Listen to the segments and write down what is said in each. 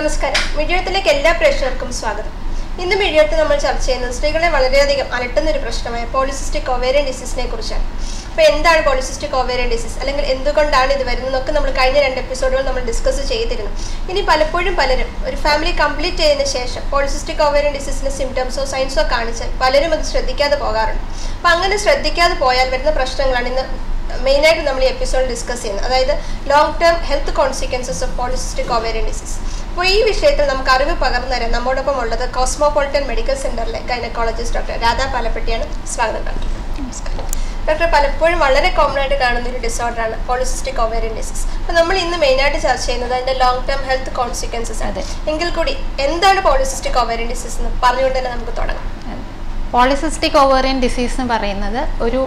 നമസ്കാരം മിഴിയത്തിലേക്ക് എല്ലാ പ്രേക്ഷകർക്കും സ്വാഗതം ഇന്ന് മിഴിയത്ത് നമ്മൾ ചർച്ച ചെയ്യുന്നത് സ്ത്രീകളെ വളരെയധികം അലട്ടുന്ന ഒരു പ്രശ്നമായ പോളിസിസ്റ്റിക് ഒവേറിയൻ ഡിസീസിനെ കുറിച്ചാണ് അപ്പോൾ എന്താണ് പോളിസിസ്റ്റിക് ഒവേറിയൻ ഡിസീസ് അല്ലെങ്കിൽ എന്തുകൊണ്ടാണ് ഇത് വരുന്നതെന്നൊക്കെ നമ്മൾ കഴിഞ്ഞ രണ്ട് എപ്പിസോഡുകൾ നമ്മൾ ഡിസ്കസ് ചെയ്തിരുന്നു ഇനി പലപ്പോഴും പലരും ഒരു ഫാമിലി കംപ്ലീറ്റ് ചെയ്തതിന് ശേഷം പോളിസിസ്റ്റിക് ഒവേറിയൻ ഡിസീസിന്റെ സിംറ്റംസോ സയൻസോ കാണിച്ചാൽ പലരും അത് ശ്രദ്ധിക്കാതെ പോകാറുണ്ട് അപ്പം അങ്ങനെ ശ്രദ്ധിക്കാതെ പോയാൽ വരുന്ന പ്രശ്നങ്ങളാണ് ഇന്ന് മെയിനായിട്ട് നമ്മൾ ഈ എപ്പിസോഡ് ഡിസ്കസ് ചെയ്യുന്നത് അതായത് long term health consequences of polycystic ovarian disease അപ്പോൾ ഈ വിഷയത്തിൽ നമുക്ക് അറിവ് പകർന്നു തരാൻ നമ്മോടൊപ്പം ഉള്ളത് കോസ്മോപൊളിറ്റൻ മെഡിക്കൽ സെന്ററിലെ ഗൈനക്കോളജിസ്റ്റ് ഡോക്ടർ രാധാ പാലപ്പെട്ടിയാണ് സ്വാഗതം ഡോക്ടർ നമസ്കാരം ഡോക്ടർ പലപ്പോഴും വളരെ കോമൺ ആയിട്ട് കാണുന്ന ഒരു ഡിസോർഡറാണ് പോളിസിസ്റ്റിക് ഒവേറിയൻ ഡിസീസ് അപ്പോൾ നമ്മൾ ഇന്ന് മെയിനായിട്ട് ചർച്ച ചെയ്യുന്നത് അതിന്റെ ലോങ് ടേം ഹെൽത്ത് കോൺസിക്വൻസസ് ആണ് എങ്കിൽ കൂടി എന്താണ് പോളിസിസ്റ്റിക് ഒവേറിയൻ ഡിസീസ് എന്ന് പറഞ്ഞുകൊണ്ട് തന്നെ നമുക്ക് തുടങ്ങാം പോളിസിസ്റ്റിക് ഓവേറിയൻ ഡിസീസ് എന്ന് പറയുന്നത് ഒരു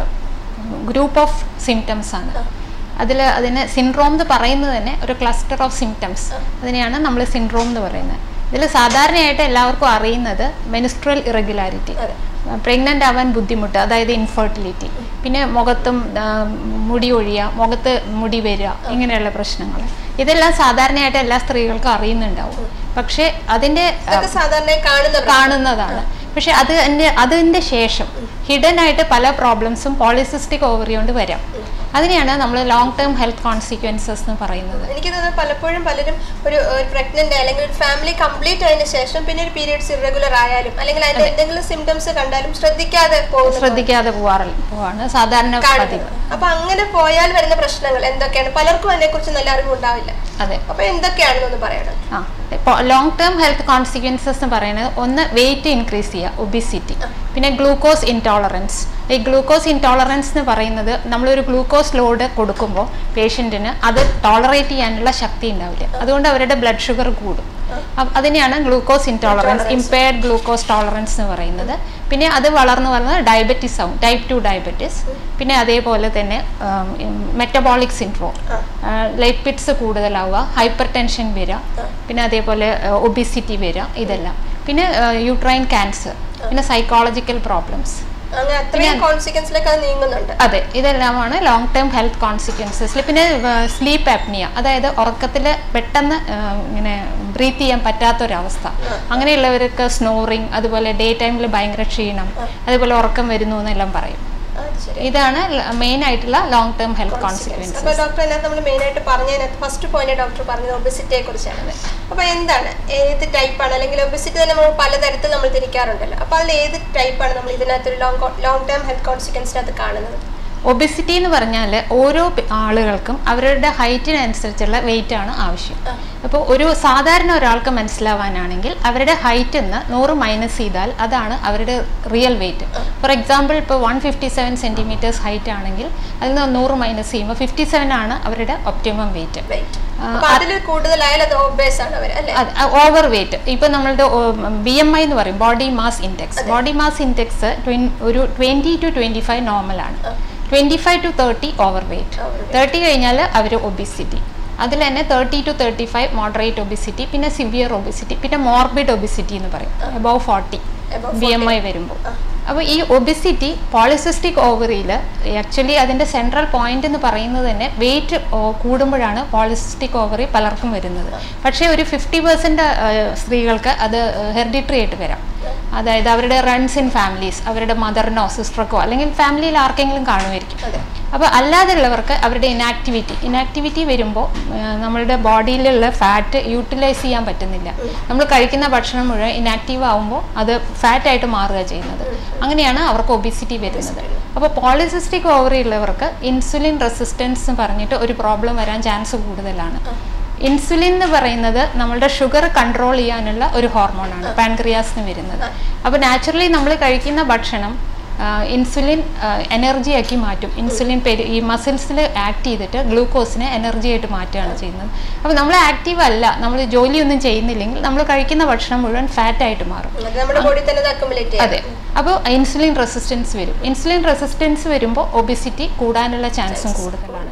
ഗ്രൂപ്പ് ഓഫ് സിംറ്റംസ് ആണ് അതിൽ അതിന് സിൻഡ്രോം എന്ന് പറയുന്നത് തന്നെ ഒരു ക്ലസ്റ്റർ ഓഫ് സിംറ്റംസ് അതിനെയാണ് നമ്മൾ സിൻഡ്രോം എന്ന് പറയുന്നത് ഇതിൽ സാധാരണയായിട്ട് എല്ലാവർക്കും അറിയുന്നത് മെനിസ്ട്രൽ ഇറഗുലാരിറ്റി പ്രഗ്നൻ്റ് ആവാൻ ബുദ്ധിമുട്ട് അതായത് ഇൻഫെർട്ടിലിറ്റി പിന്നെ മുഖത്തും ആ, മുടി ഒഴിയുക മുഖത്ത് മുടി വരിക ഇങ്ങനെയുള്ള പ്രശ്നങ്ങൾ ഇതെല്ലാം സാധാരണയായിട്ട് എല്ലാ സ്ത്രീകൾക്കും അറിയുന്നുണ്ടാവും പക്ഷേ അതിൻ്റെ ആ, ഇതൊക്കെ സാധാരണ കാണുന്ന പ്രശ്നം. കാണുന്നതാണ് പക്ഷെ അത് അതിന്റെ അതിന്റെ ശേഷം ഹിഡൻ ആയിട്ട് പല പ്രോബ്ലംസും പോളിസിസ്റ്റിക് ഓവറി കൊണ്ട് വരാം അതിനെയാണ് നമ്മൾ ലോങ് ടേം ഹെൽത്ത് കോൺസിക്വൻസസ് എന്ന് പറയുന്നത് എനിക്ക് തോന്നുന്നു പലപ്പോഴും പലരും ഒരു പ്രഗ്നന്റ് അല്ലെങ്കിൽ ഒരു ഫാമിലി കംപ്ലീറ്റ് ആയതിനു ശേഷം പിന്നെ ഒരു പീരിയഡ്സ് ഇറഗുലർ ആയാലും അല്ലെങ്കിൽ അതിന്റെ എന്തെങ്കിലും സിംറ്റംസ് കണ്ടാലും ശ്രദ്ധിക്കാതെ പോകുന്നു ശ്രദ്ധിക്കാതെ പോവാറില്ല പോവാണ് സാധാരണ പതിവ് അപ്പൊ അങ്ങനെ പോയാൽ വരുന്ന പ്രശ്നങ്ങൾ എന്തൊക്കെയാണ് പലർക്കും അതിനെ കുറിച്ച് നല്ല അറിവുണ്ടാവില്ല അതെ അപ്പൊ എന്തൊക്കെയാണെന്നൊന്ന് പറയണം ആ ഇപ്പോൾ ലോങ് ടേം ഹെൽത്ത് കോൺസിക്വൻസസ് എന്ന് പറയുന്നത് ഒന്ന് വെയിറ്റ് ഇൻക്രീസ് ചെയ്യുക ഒബിസിറ്റി പിന്നെ ഗ്ലൂക്കോസ് ഇൻടോളറൻസ് ഈ ഗ്ലൂക്കോസ് ഇൻടോളറൻസ് എന്ന് പറയുന്നത് നമ്മളൊരു ഗ്ലൂക്കോസ് ലോഡ് കൊടുക്കുമ്പോൾ പേഷ്യൻറ്റിന് അത് ടോളറേറ്റ് ചെയ്യാനുള്ള ശക്തി ഉണ്ടാവില്ല അതുകൊണ്ട് അവരുടെ ബ്ലഡ് ഷുഗർ കൂടും അപ്പ- അതിനെയാണ് glucose intolerance impaired glucose tolerance എന്ന് പറയുന്നത് പിന്നെ അത് വളർന്നു വളർന്ന് ഡയബറ്റിസ് ആവും ടൈപ്പ് ടു ഡയബറ്റിസ് പിന്നെ അതേപോലെ തന്നെ മെറ്റബോളിക് സിൻഡ്രോം ലൈപ്പിഡ്സ് കൂടുതലാവുക ഹൈപ്പർ ടെൻഷൻ വരിക പിന്നെ അതേപോലെ ഒബിസിറ്റി വരിക ഇതെല്ലാം പിന്നെ യൂട്രൈൻ ക്യാൻസർ പിന്നെ സൈക്കോളജിക്കൽ പ്രോബ്ലംസ് അങ്ങനെ അത്രയും കോൺസിക്വൻസിലേക്ക് അത് നീങ്ങുന്നുണ്ട് അതെ ഇതെല്ലാമാണ് ലോങ് ടേം ഹെൽത്ത് കോൺസിക്വൻസസ് പിന്നെ സ്ലീപ്പ് ആപ്നിയ അതായത് ഉറക്കത്തിൽ പെട്ടെന്ന് ആ, ഇങ്ങനെ ബ്രീത്ത് ചെയ്യാൻ പറ്റാത്തൊരവസ്ഥ അങ്ങനെയുള്ളവർക്ക് സ്നോറിങ് അതുപോലെ ഡേ ടൈമിൽ ഭയങ്കര ക്ഷീണം അതുപോലെ ഉറക്കം വരുന്നു എന്നെല്ലാം പറയും അത് ശരി ഇതാണ് മെയിൻ ആയിട്ടുള്ള ലോങ് ടേം ഹെൽത്ത് കോൺസിക്വൻസസ് അപ്പൊ ഡോക്ടർ അതിനകത്ത് നമ്മൾ മെയിൻ ആയിട്ട് പറഞ്ഞതിനകത്ത് ഫസ്റ്റ് പോയിന്റ് ഡോക്ടർ പറഞ്ഞത് ഒബിസിറ്റിയെ കുറിച്ചാണ് അപ്പൊ എന്താണ് ഏത് ടൈപ്പാണ് അല്ലെങ്കിൽ ഒബിസിറ്റി തന്നെ നമ്മൾ പലതരത്തിൽ നമ്മൾ തിരിക്കാറുണ്ടല്ലോ അപ്പൊ അതിൽ ഏത് ടൈപ്പാണ് നമ്മൾ ഇതിനകത്ത് ലോങ് ലോങ് ടേം ഹെൽത്ത് കോൺസിക്വൻസിനകത്ത് കാണുന്നത് ഒബിസിറ്റി എന്ന് പറഞ്ഞാൽ ഓരോ പെ- ആളുകൾക്കും അവരുടെ ഹൈറ്റിനനുസരിച്ചുള്ള വെയിറ്റ് ആണ് ആവശ്യം അപ്പോൾ ഒരു സാധാരണ ഒരാൾക്ക് മനസ്സിലാവാനാണെങ്കിൽ അവരുടെ ഹൈറ്റിൽ നിന്ന് നൂറ് മൈനസ് ചെയ്താൽ അതാണ് അവരുടെ റിയൽ വെയിറ്റ് ഫോർ എക്സാമ്പിൾ ഇപ്പോൾ one fifty seven centimetres height ആണെങ്കിൽ അതിൽ നിന്ന് നൂറ് മൈനസ് ചെയ്യുമ്പോൾ ഫിഫ്റ്റി സെവൻ ആണ് അവരുടെ ഒപ്റ്റിമം വെയിറ്റ് വെയിറ്റ് അപ്പൊ അതിൽ കൂടുതലായാലും അത് ഒബേസ് ആണ് അവർ അല്ലെ ഓവർ വെയിറ്റ് ഇപ്പൊ നമ്മളുടെ ബി എം ഐ എന്ന് പറയും body mass index body mass index ഒരു ട്വന്റി ടു ട്വന്റി ഫൈവ് നോർമലാണ് twenty five to thirty overweight thirty കഴിഞ്ഞാൽ അവർ ഒബിസിറ്റി അതിൽ തന്നെ thirty to thirty five moderate obesity പിന്നെ സിവിയർ ഒബിസിറ്റി പിന്നെ മോർബിഡ് ഒബിസിറ്റി എന്ന് പറയും above forty B M I വരുമ്പോൾ അപ്പോൾ ഈ ഒബിസിറ്റി പോളിസിസ്റ്റിക് ഓവറിയിൽ ആക്ച്വലി അതിൻ്റെ സെൻട്രൽ പോയിന്റ് എന്ന് പറയുന്നത് തന്നെ വെയിറ്റ് കൂടുമ്പോഴാണ് പോളിസിസ്റ്റിക് ഓവറി പലർക്കും വരുന്നത് പക്ഷേ ഒരു ഫിഫ്റ്റി പെർസെൻറ്റ് സ്ത്രീകൾക്ക് അത് ഹെറിഡിറ്ററി ആയിട്ട് വരാം അതായത് അവരുടെ റൺസ് ഇൻ ഫാമിലീസ് അവരുടെ മദറിനോ സിസ്റ്റർക്കോ അല്ലെങ്കിൽ ഫാമിലിയിൽ ആർക്കെങ്കിലും കാണുമായിരിക്കും അപ്പോൾ അല്ലാതെയുള്ളവർക്ക് അവരുടെ ഇനാക്ടിവിറ്റി ഇനാക്ടിവിറ്റി വരുമ്പോൾ നമ്മളുടെ ബോഡിയിലുള്ള ഫാറ്റ് യൂട്ടിലൈസ് ചെയ്യാൻ പറ്റുന്നില്ല നമ്മൾ കഴിക്കുന്ന ഭക്ഷണം മുഴുവൻ ഇനാക്റ്റീവ് ആവുമ്പോൾ അത് ഫാറ്റ് ആയിട്ട് മാറുക ചെയ്യുന്നത് അങ്ങനെയാണ് അവർക്ക് ഒബിസിറ്റി വരുന്നത് അപ്പോൾ പോളിസിസ്റ്റിക് ഓവറി ഉള്ളവർക്ക് ഇൻസുലിൻ റെസിസ്റ്റൻസ് എന്ന് പറഞ്ഞിട്ട് ഒരു പ്രോബ്ലം വരാൻ ചാൻസ് കൂടുതലാണ് ഇൻസുലിൻ എന്ന് പറയുന്നത് നമ്മളുടെ ഷുഗർ കൺട്രോൾ ചെയ്യാനുള്ള ഒരു ഹോർമോണാണ് പാൻക്രിയാസിന് വരുന്നത് അപ്പോൾ നാച്ചുറലി നമ്മൾ കഴിക്കുന്ന ഭക്ഷണം ഇൻസുലിൻ എനർജി ആക്കി മാറ്റും ഇൻസുലിൻ പെരു ഈ മസിൽസിൽ ആക്ട് ചെയ്തിട്ട് ഗ്ലൂക്കോസിനെ എനർജി ആയിട്ട് മാറ്റുകയാണ് ചെയ്യുന്നത് അപ്പോൾ നമ്മൾ ആക്റ്റീവ് അല്ല നമ്മൾ ജോലിയൊന്നും ചെയ്യുന്നില്ലെങ്കിൽ നമ്മൾ കഴിക്കുന്ന ഭക്ഷണം മുഴുവൻ ഫാറ്റ് ആയിട്ട് മാറും നമ്മുടെ ബോഡി തന്നെ അത് അക്കുമുലേറ്റ് അതെ അപ്പോൾ ഇൻസുലിൻ റെസിസ്റ്റൻസ് വരും ഇൻസുലിൻ റെസിസ്റ്റൻസ് വരുമ്പോൾ ഒബിസിറ്റി കൂടാനുള്ള ചാൻസും കൂടുതലാണ്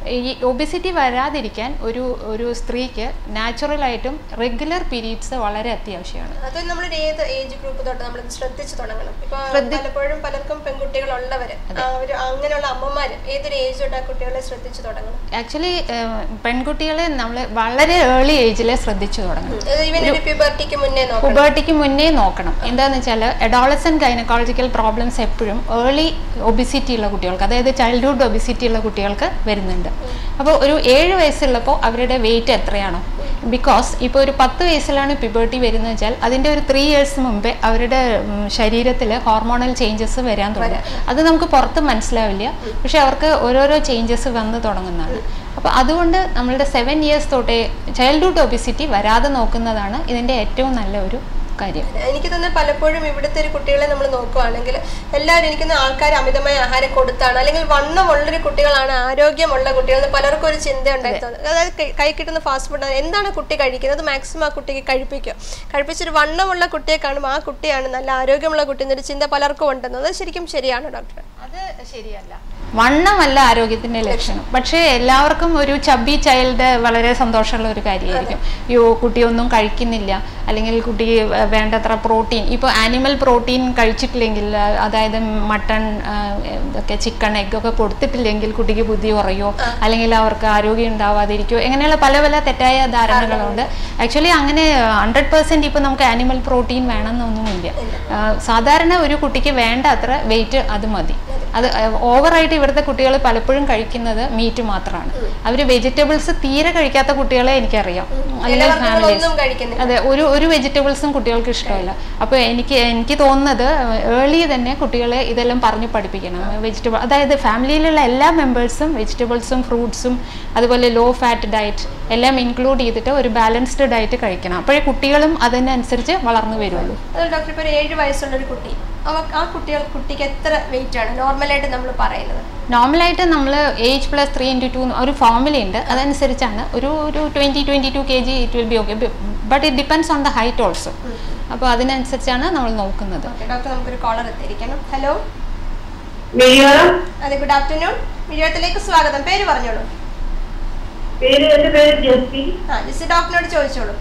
ഈ ഒബിസിറ്റി വരാതിരിക്കാൻ ഒരു ഒരു സ്ത്രീക്ക് നാച്ചുറലായിട്ടും റെഗുലർ പീരീഡ്സ് വളരെ അത്യാവശ്യമാണ് അത് നമ്മളൊരു ഏത് ഏജ് ഗ്രൂപ്പ് തൊട്ട് നമ്മൾ ശ്രദ്ധിച്ചു തുടങ്ങണം ഇപ്പൊ ശ്രദ്ധി- പലപ്പോഴും പലർക്കും പെൺകുട്ടികളുള്ളവര് അവര് അങ്ങനെയുള്ള അമ്മമാര് ഏതൊരു ഏജ് തൊട്ട് ആ കുട്ടികളെ ശ്രദ്ധിച്ചു തുടങ്ങണം ആക്ച്വലി പെൺകുട്ടികളെ നമ്മൾ വളരെ ഏർലി ഏജിലെ ശ്രദ്ധിച്ചു തുടങ്ങണം ഈവൻ ഒരു പ്യൂബർട്ടിക്ക് മുന്നേ നോക്കണം പുബേർട്ടിക്ക് മുന്നേ നോക്കണം എന്താന്ന് വെച്ചാൽ അഡോളസൻ ഗൈനക്കോളജിക്കൽ പ്രോബ്ലംസ് എപ്പോഴും ഏർലി ഒബിസിറ്റി ഉള്ള കുട്ടികൾക്ക് അതായത് ചൈൽഡ്ഹുഡ് ഒബിസിറ്റി ഉള്ള കുട്ടികൾക്ക് വരുന്നുണ്ട് അപ്പോൾ ഒരു ഏഴ് വയസ്സുള്ളപ്പോൾ അവരുടെ വെയിറ്റ് എത്രയാണോ ബിക്കോസ് ഇപ്പോൾ ഒരു പത്ത് വയസ്സിലാണ് പിബേർട്ടി വരുന്നത് വെച്ചാൽ അതിൻ്റെ ഒരു ത്രീ ഇയേഴ്സ് മുമ്പേ അവരുടെ ശരീരത്തിൽ ഹോർമോണൽ ചേഞ്ചസ് വരാൻ തുടങ്ങും അത് നമുക്ക് പുറത്ത് മനസ്സിലാവില്ല പക്ഷെ അവർക്ക് ഓരോരോ ചേഞ്ചസ് വന്ന് തുടങ്ങുന്നതാണ് അപ്പോൾ അതുകൊണ്ട് നമ്മളുടെ സെവൻ ഇയേഴ്സ് തൊട്ടേ ചൈൽഡ്ഹുഡ് ഒബിസിറ്റി വരാതെ നോക്കുന്നതാണ് ഇതിൻ്റെ ഏറ്റവും നല്ല ഒരു കാര്യം എനിക്ക് തോന്നുന്നത് പലപ്പോഴും ഇവിടുത്തെ ഒരു കുട്ടികളെ നമ്മൾ നോക്കുവാണെങ്കിൽ എല്ലാവരും എനിക്ക് തോന്നുന്നു ആൾക്കാർ അമിതമായ ആഹാരം കൊടുത്താണ് അല്ലെങ്കിൽ വണ്ണമുള്ളൊരു കുട്ടികളാണ് ആരോഗ്യമുള്ള കുട്ടികൾ എന്ന് പലർക്കും ഒരു ചിന്ത ഉണ്ടായിരുന്നു അതായത് കൈ- കൈ കിട്ടുന്ന ഫാസ്റ്റ് ഫുഡ് എന്താണ് കുട്ടി കഴിക്കുന്നത് മാക്സിമം ആ കുട്ടിക്ക് കഴിപ്പിക്കുക കഴിപ്പിച്ചൊരു വണ്ണമുള്ള കുട്ടിയെ കാണുമ്പോൾ ആ കുട്ടിയാണ് നല്ല ആരോഗ്യമുള്ള കുട്ടി എന്നൊരു ചിന്ത പലർക്കും ഉണ്ടെന്നത് അത് ശരിക്കും ശരിയാണ് ഡോക്ടർ അത് ശരിയല്ല വണ്ണമല്ല ആരോഗ്യത്തിന്റെ ലക്ഷണം പക്ഷേ എല്ലാവർക്കും ഒരു ചബി ചൈൽഡ് വളരെ സന്തോഷമുള്ള ഒരു കാര്യമായിരിക്കും അയ്യോ കുട്ടിയൊന്നും കഴിക്കുന്നില്ല അല്ലെങ്കിൽ കുട്ടി വേ- വേണ്ടത്ര പ്രോട്ടീൻ ഇപ്പോൾ ആനിമൽ പ്രോട്ടീൻ കഴിച്ചിട്ടില്ലെങ്കിൽ ആ, അതായത് മട്ടൺ ഇതൊക്കെ ചിക്കൻ എഗ് ഒക്കെ കൊടുത്തിട്ടില്ലെങ്കിൽ കുട്ടിക്ക് ബുദ്ധി കുറയോ അല്ലെങ്കിൽ അവർക്ക് ആരോഗ്യം ഉണ്ടാവാതിരിക്കോ ഇങ്ങനെയുള്ള പല പല തെറ്റായ ധാരണകളുണ്ട് ആക്ച്വലി അങ്ങനെ ഹൺഡ്രഡ് പെർസെൻറ്റ് ഇപ്പോൾ നമുക്ക് ആനിമൽ പ്രോട്ടീൻ വേണമെന്നൊന്നുമില്ല ആ, സാധാരണ ഒരു കുട്ടിക്ക് വേണ്ട അത്ര വെയിറ്റ് അത് മതി അത് ഓവറായിട്ട് ഇവിടുത്തെ കുട്ടികൾ പലപ്പോഴും കഴിക്കുന്നത് മീറ്റ് മാത്രമാണ് അവർ വെജിറ്റബിൾസ് തീരെ കഴിക്കാത്ത കുട്ടികളെ എനിക്കറിയാം അല്ലെങ്കിൽ ഇലവർഗ്ഗങ്ങളൊന്നും ഫാമിലീസ് കഴിക്കുന്നില്ല അതെ ഒരു ഒരു വെജിറ്റബിൾസും കുട്ടികൾക്ക് ഇഷ്ടമല്ല അപ്പോൾ എനിക്ക് എനിക്ക് തോന്നുന്നത് ഏർലി തന്നെ കുട്ടികളെ ഇതെല്ലാം പറഞ്ഞ് പഠിപ്പിക്കണം വെജിറ്റബിൾ അതായത് ഫാമിലിയിലുള്ള എല്ലാ മെമ്പേഴ്സും വെജിറ്റബിൾസും ഫ്രൂട്ട്സും അതുപോലെ ലോ ഫാറ്റ് ഡയറ്റ് എല്ലാം ഇൻക്ലൂഡ് ചെയ്തിട്ട് ഒരു ബാലൻസ്ഡ് ഡയറ്റ് കഴിക്കണം അപ്പോഴേ കുട്ടികളും അതിനനുസരിച്ച് വളർന്നു വരുള്ളൂ അത് ഡോക്ടർ ഇപ്പോൾ ഒരു ഏഴ് വയസ്സുള്ള ഒരു കുട്ടി അവ ആ കുട്ടികൾ കുട്ടിക്ക് എത്ര വെയിറ്റ് ആണ് നോർമലായിട്ട് നമ്മൾ പറയുന്നത് നോർമലായിട്ട് നമ്മൾ age plus three into two ഒരു ഫോർമുല ഉണ്ട് അതനുസരിച്ചാണ് ഒരു ഒരു twenty twenty two K G it will be okay but it depends on the height also അപ്പോൾ അതിനനുസരിച്ചാണ് നമ്മൾ നോക്കുന്നത് ഓക്കെ ഡോക്ടർ നമുക്കൊരു കോളർ എത്തിയിരിക്കണം ഹലോ മിഴിയോളം അതെ ഗുഡ് ആഫ്റ്റർനൂൺ വിജയത്തിലേക്ക് സ്വാഗതം പേര് പറഞ്ഞോളൂ പേര് എന്റെ പേര് ജെസ്സി ആ ജിസി ഡോക്ടറിനോട് ചോദിച്ചോളൂ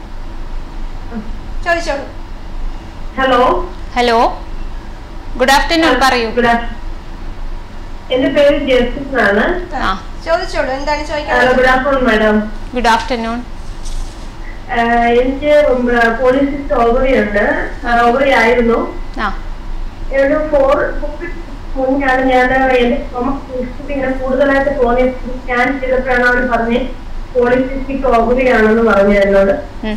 ചോദിച്ചോളൂ ഹലോ ഹലോ ഗുഡ് ആഫ്റ്റർനൂൺ പറയൂ ഗുഡ് ആഫ്- എന്റെ പേര് ജെസ്സി എന്നാണ് ആ ചോദിച്ചോളൂ എന്താണ് ഹലോ ചോദിക്കുന്നത് good afternoon madam good afternoon എനിക്ക് പോളിസിസ്റ്റ് ഓവറി ഉണ്ട് ഓവറി ആയിരുന്നു ആ ഒരു ഫോർ മുന്നാണ് ഞാൻ എന്റെ stomach ഇങ്ങനെ കൂടുതലായിട്ട് തോന്നി സ്കാൻ ചെയ്തപ്പോഴാണ് അവർ പറഞ്ഞ് പോളിസിസ്റ്റിക് ഓവറി ആണെന്ന് പറഞ്ഞു എന്നോട് ഉം.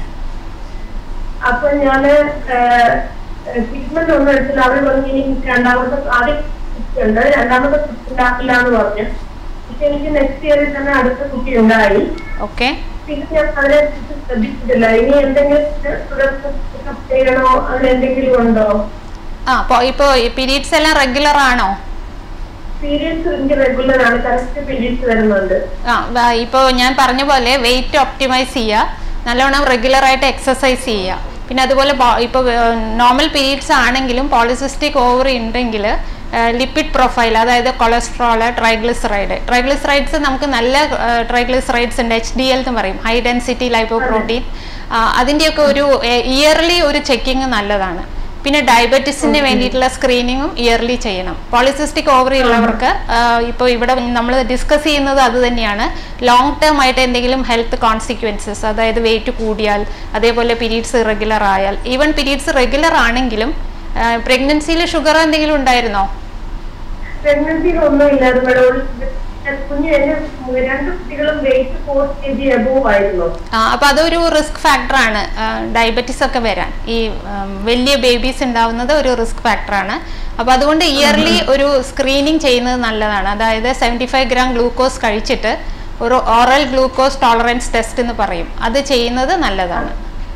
അപ്പൊ ഞാന് ട്രീറ്റ്മെന്റ് ഒന്നും എടുത്തില്ല അവർ പറഞ്ഞു ഇനി രണ്ടാമത്തെ ആദ്യം കുട്ടിയുണ്ട് രണ്ടാമത്തെ കുട്ടി ഉണ്ടാക്കില്ല എന്ന് പറഞ്ഞു പക്ഷെ എനിക്ക് നെക്സ്റ്റ് ഇയറിൽ തന്നെ അടുത്ത കുട്ടി ഉണ്ടായി ഓക്കെ പിന്നെ ഞാൻ അതിനെ കുറിച്ച് ശ്രദ്ധിച്ചിട്ടില്ല ഇനി എന്തെങ്കിലും തുടർന്ന് check-up ചെയ്യണോ അങ്ങനെ എന്തെങ്കിലും ഉണ്ടോ ആ അപ്പോൾ ഇപ്പോൾ പീരീഡ്സ് എല്ലാം റെഗുലർ ആണോ പീരിയഡ്സ് എനിക്ക് റെഗുലർ ആണ് കറക്റ്റ് പീരിയഡ്സ് വരുന്നുണ്ട് ആ ഇപ്പോൾ ഞാൻ പറഞ്ഞ പോലെ വെയിറ്റ് ഒപ്റ്റിമൈസ് ചെയ്യുക നല്ലോണം റെഗുലർ ആയിട്ട് എക്സസൈസ് ചെയ്യുക പിന്നെ അതുപോലെ ഇപ്പോൾ നോർമൽ പീരീഡ്സ് ആണെങ്കിലും പോളിസിസ്റ്റിക് ഓവറി ഉണ്ടെങ്കിൽ ലിപ്പിഡ് പ്രൊഫൈൽ അതായത് കൊളസ്ട്രോള് ട്രൈഗ്ലിസറൈഡ് ട്രൈഗ്ലിസറൈഡ്സ് നമുക്ക് നല്ല ട്രൈഗ്ലിസറൈഡ്സ് ഉണ്ട് എച്ച് ഡി എൽ എന്ന് പറയും ഹൈ ഡെൻസിറ്റി ലൈപ്പോ പ്രോട്ടീൻ അതിൻ്റെയൊക്കെ ഒരു ഇയർലി ഒരു ചെക്കിങ് നല്ലതാണ് പിന്നെ ഡയബറ്റീസിന് വേണ്ടിയിട്ടുള്ള സ്ക്രീനിങ്ങും ഇയർലി ചെയ്യണം പോളിസിസ്റ്റിക് ഓവറി ഉള്ളവർക്ക് ഇപ്പോൾ ഇവിടെ നമ്മൾ ഡിസ്കസ് ചെയ്യുന്നത് അത് തന്നെയാണ് ലോങ് ടേം ആയിട്ട് എന്തെങ്കിലും ഹെൽത്ത് കോൺസിക്വൻസസ് അതായത് വെയിറ്റ് കൂടിയാൽ അതേപോലെ പീരീഡ്സ് ഇറഗുലർ ആയാൽ ഈവൻ പീരീഡ്സ് റെഗുലർ ആണെങ്കിലും പ്രഗ്നൻസിയിൽ ഷുഗർ എന്തെങ്കിലും ഉണ്ടായിരുന്നോ പ്രഗ്നൻസിയിൽ ഒന്നും ഇല്ലായിരുന്നു മേഡം കുഞ്ഞ് എന്റെ രണ്ട് കുട്ടികളും weight four K G above ആയിരുന്നു ആ, അപ്പൊ അതൊരു റിസ്ക് ഫാക്ടറാണ് ഡയബറ്റീസ് ഒക്കെ വരാൻ ഈ ഉം, വലിയ ബേബീസ് ഉണ്ടാവുന്നത് ഒരു റിസ്ക് ഫാക്ടറാണ് അപ്പൊ അതുകൊണ്ട് ഇയർലി ഒരു സ്ക്രീനിങ് ചെയ്യുന്നത് നല്ലതാണ് അതായത് സെവൻറ്റി ഫൈവ് ഗ്രാം ഗ്ലൂക്കോസ് കഴിച്ചിട്ട് ഒരു ഓറൽ ഗ്ലൂക്കോസ് ടോളറൻസ് ടെസ്റ്റ് എന്ന് പറയും അത് ചെയ്യുന്നത് നല്ലതാണ്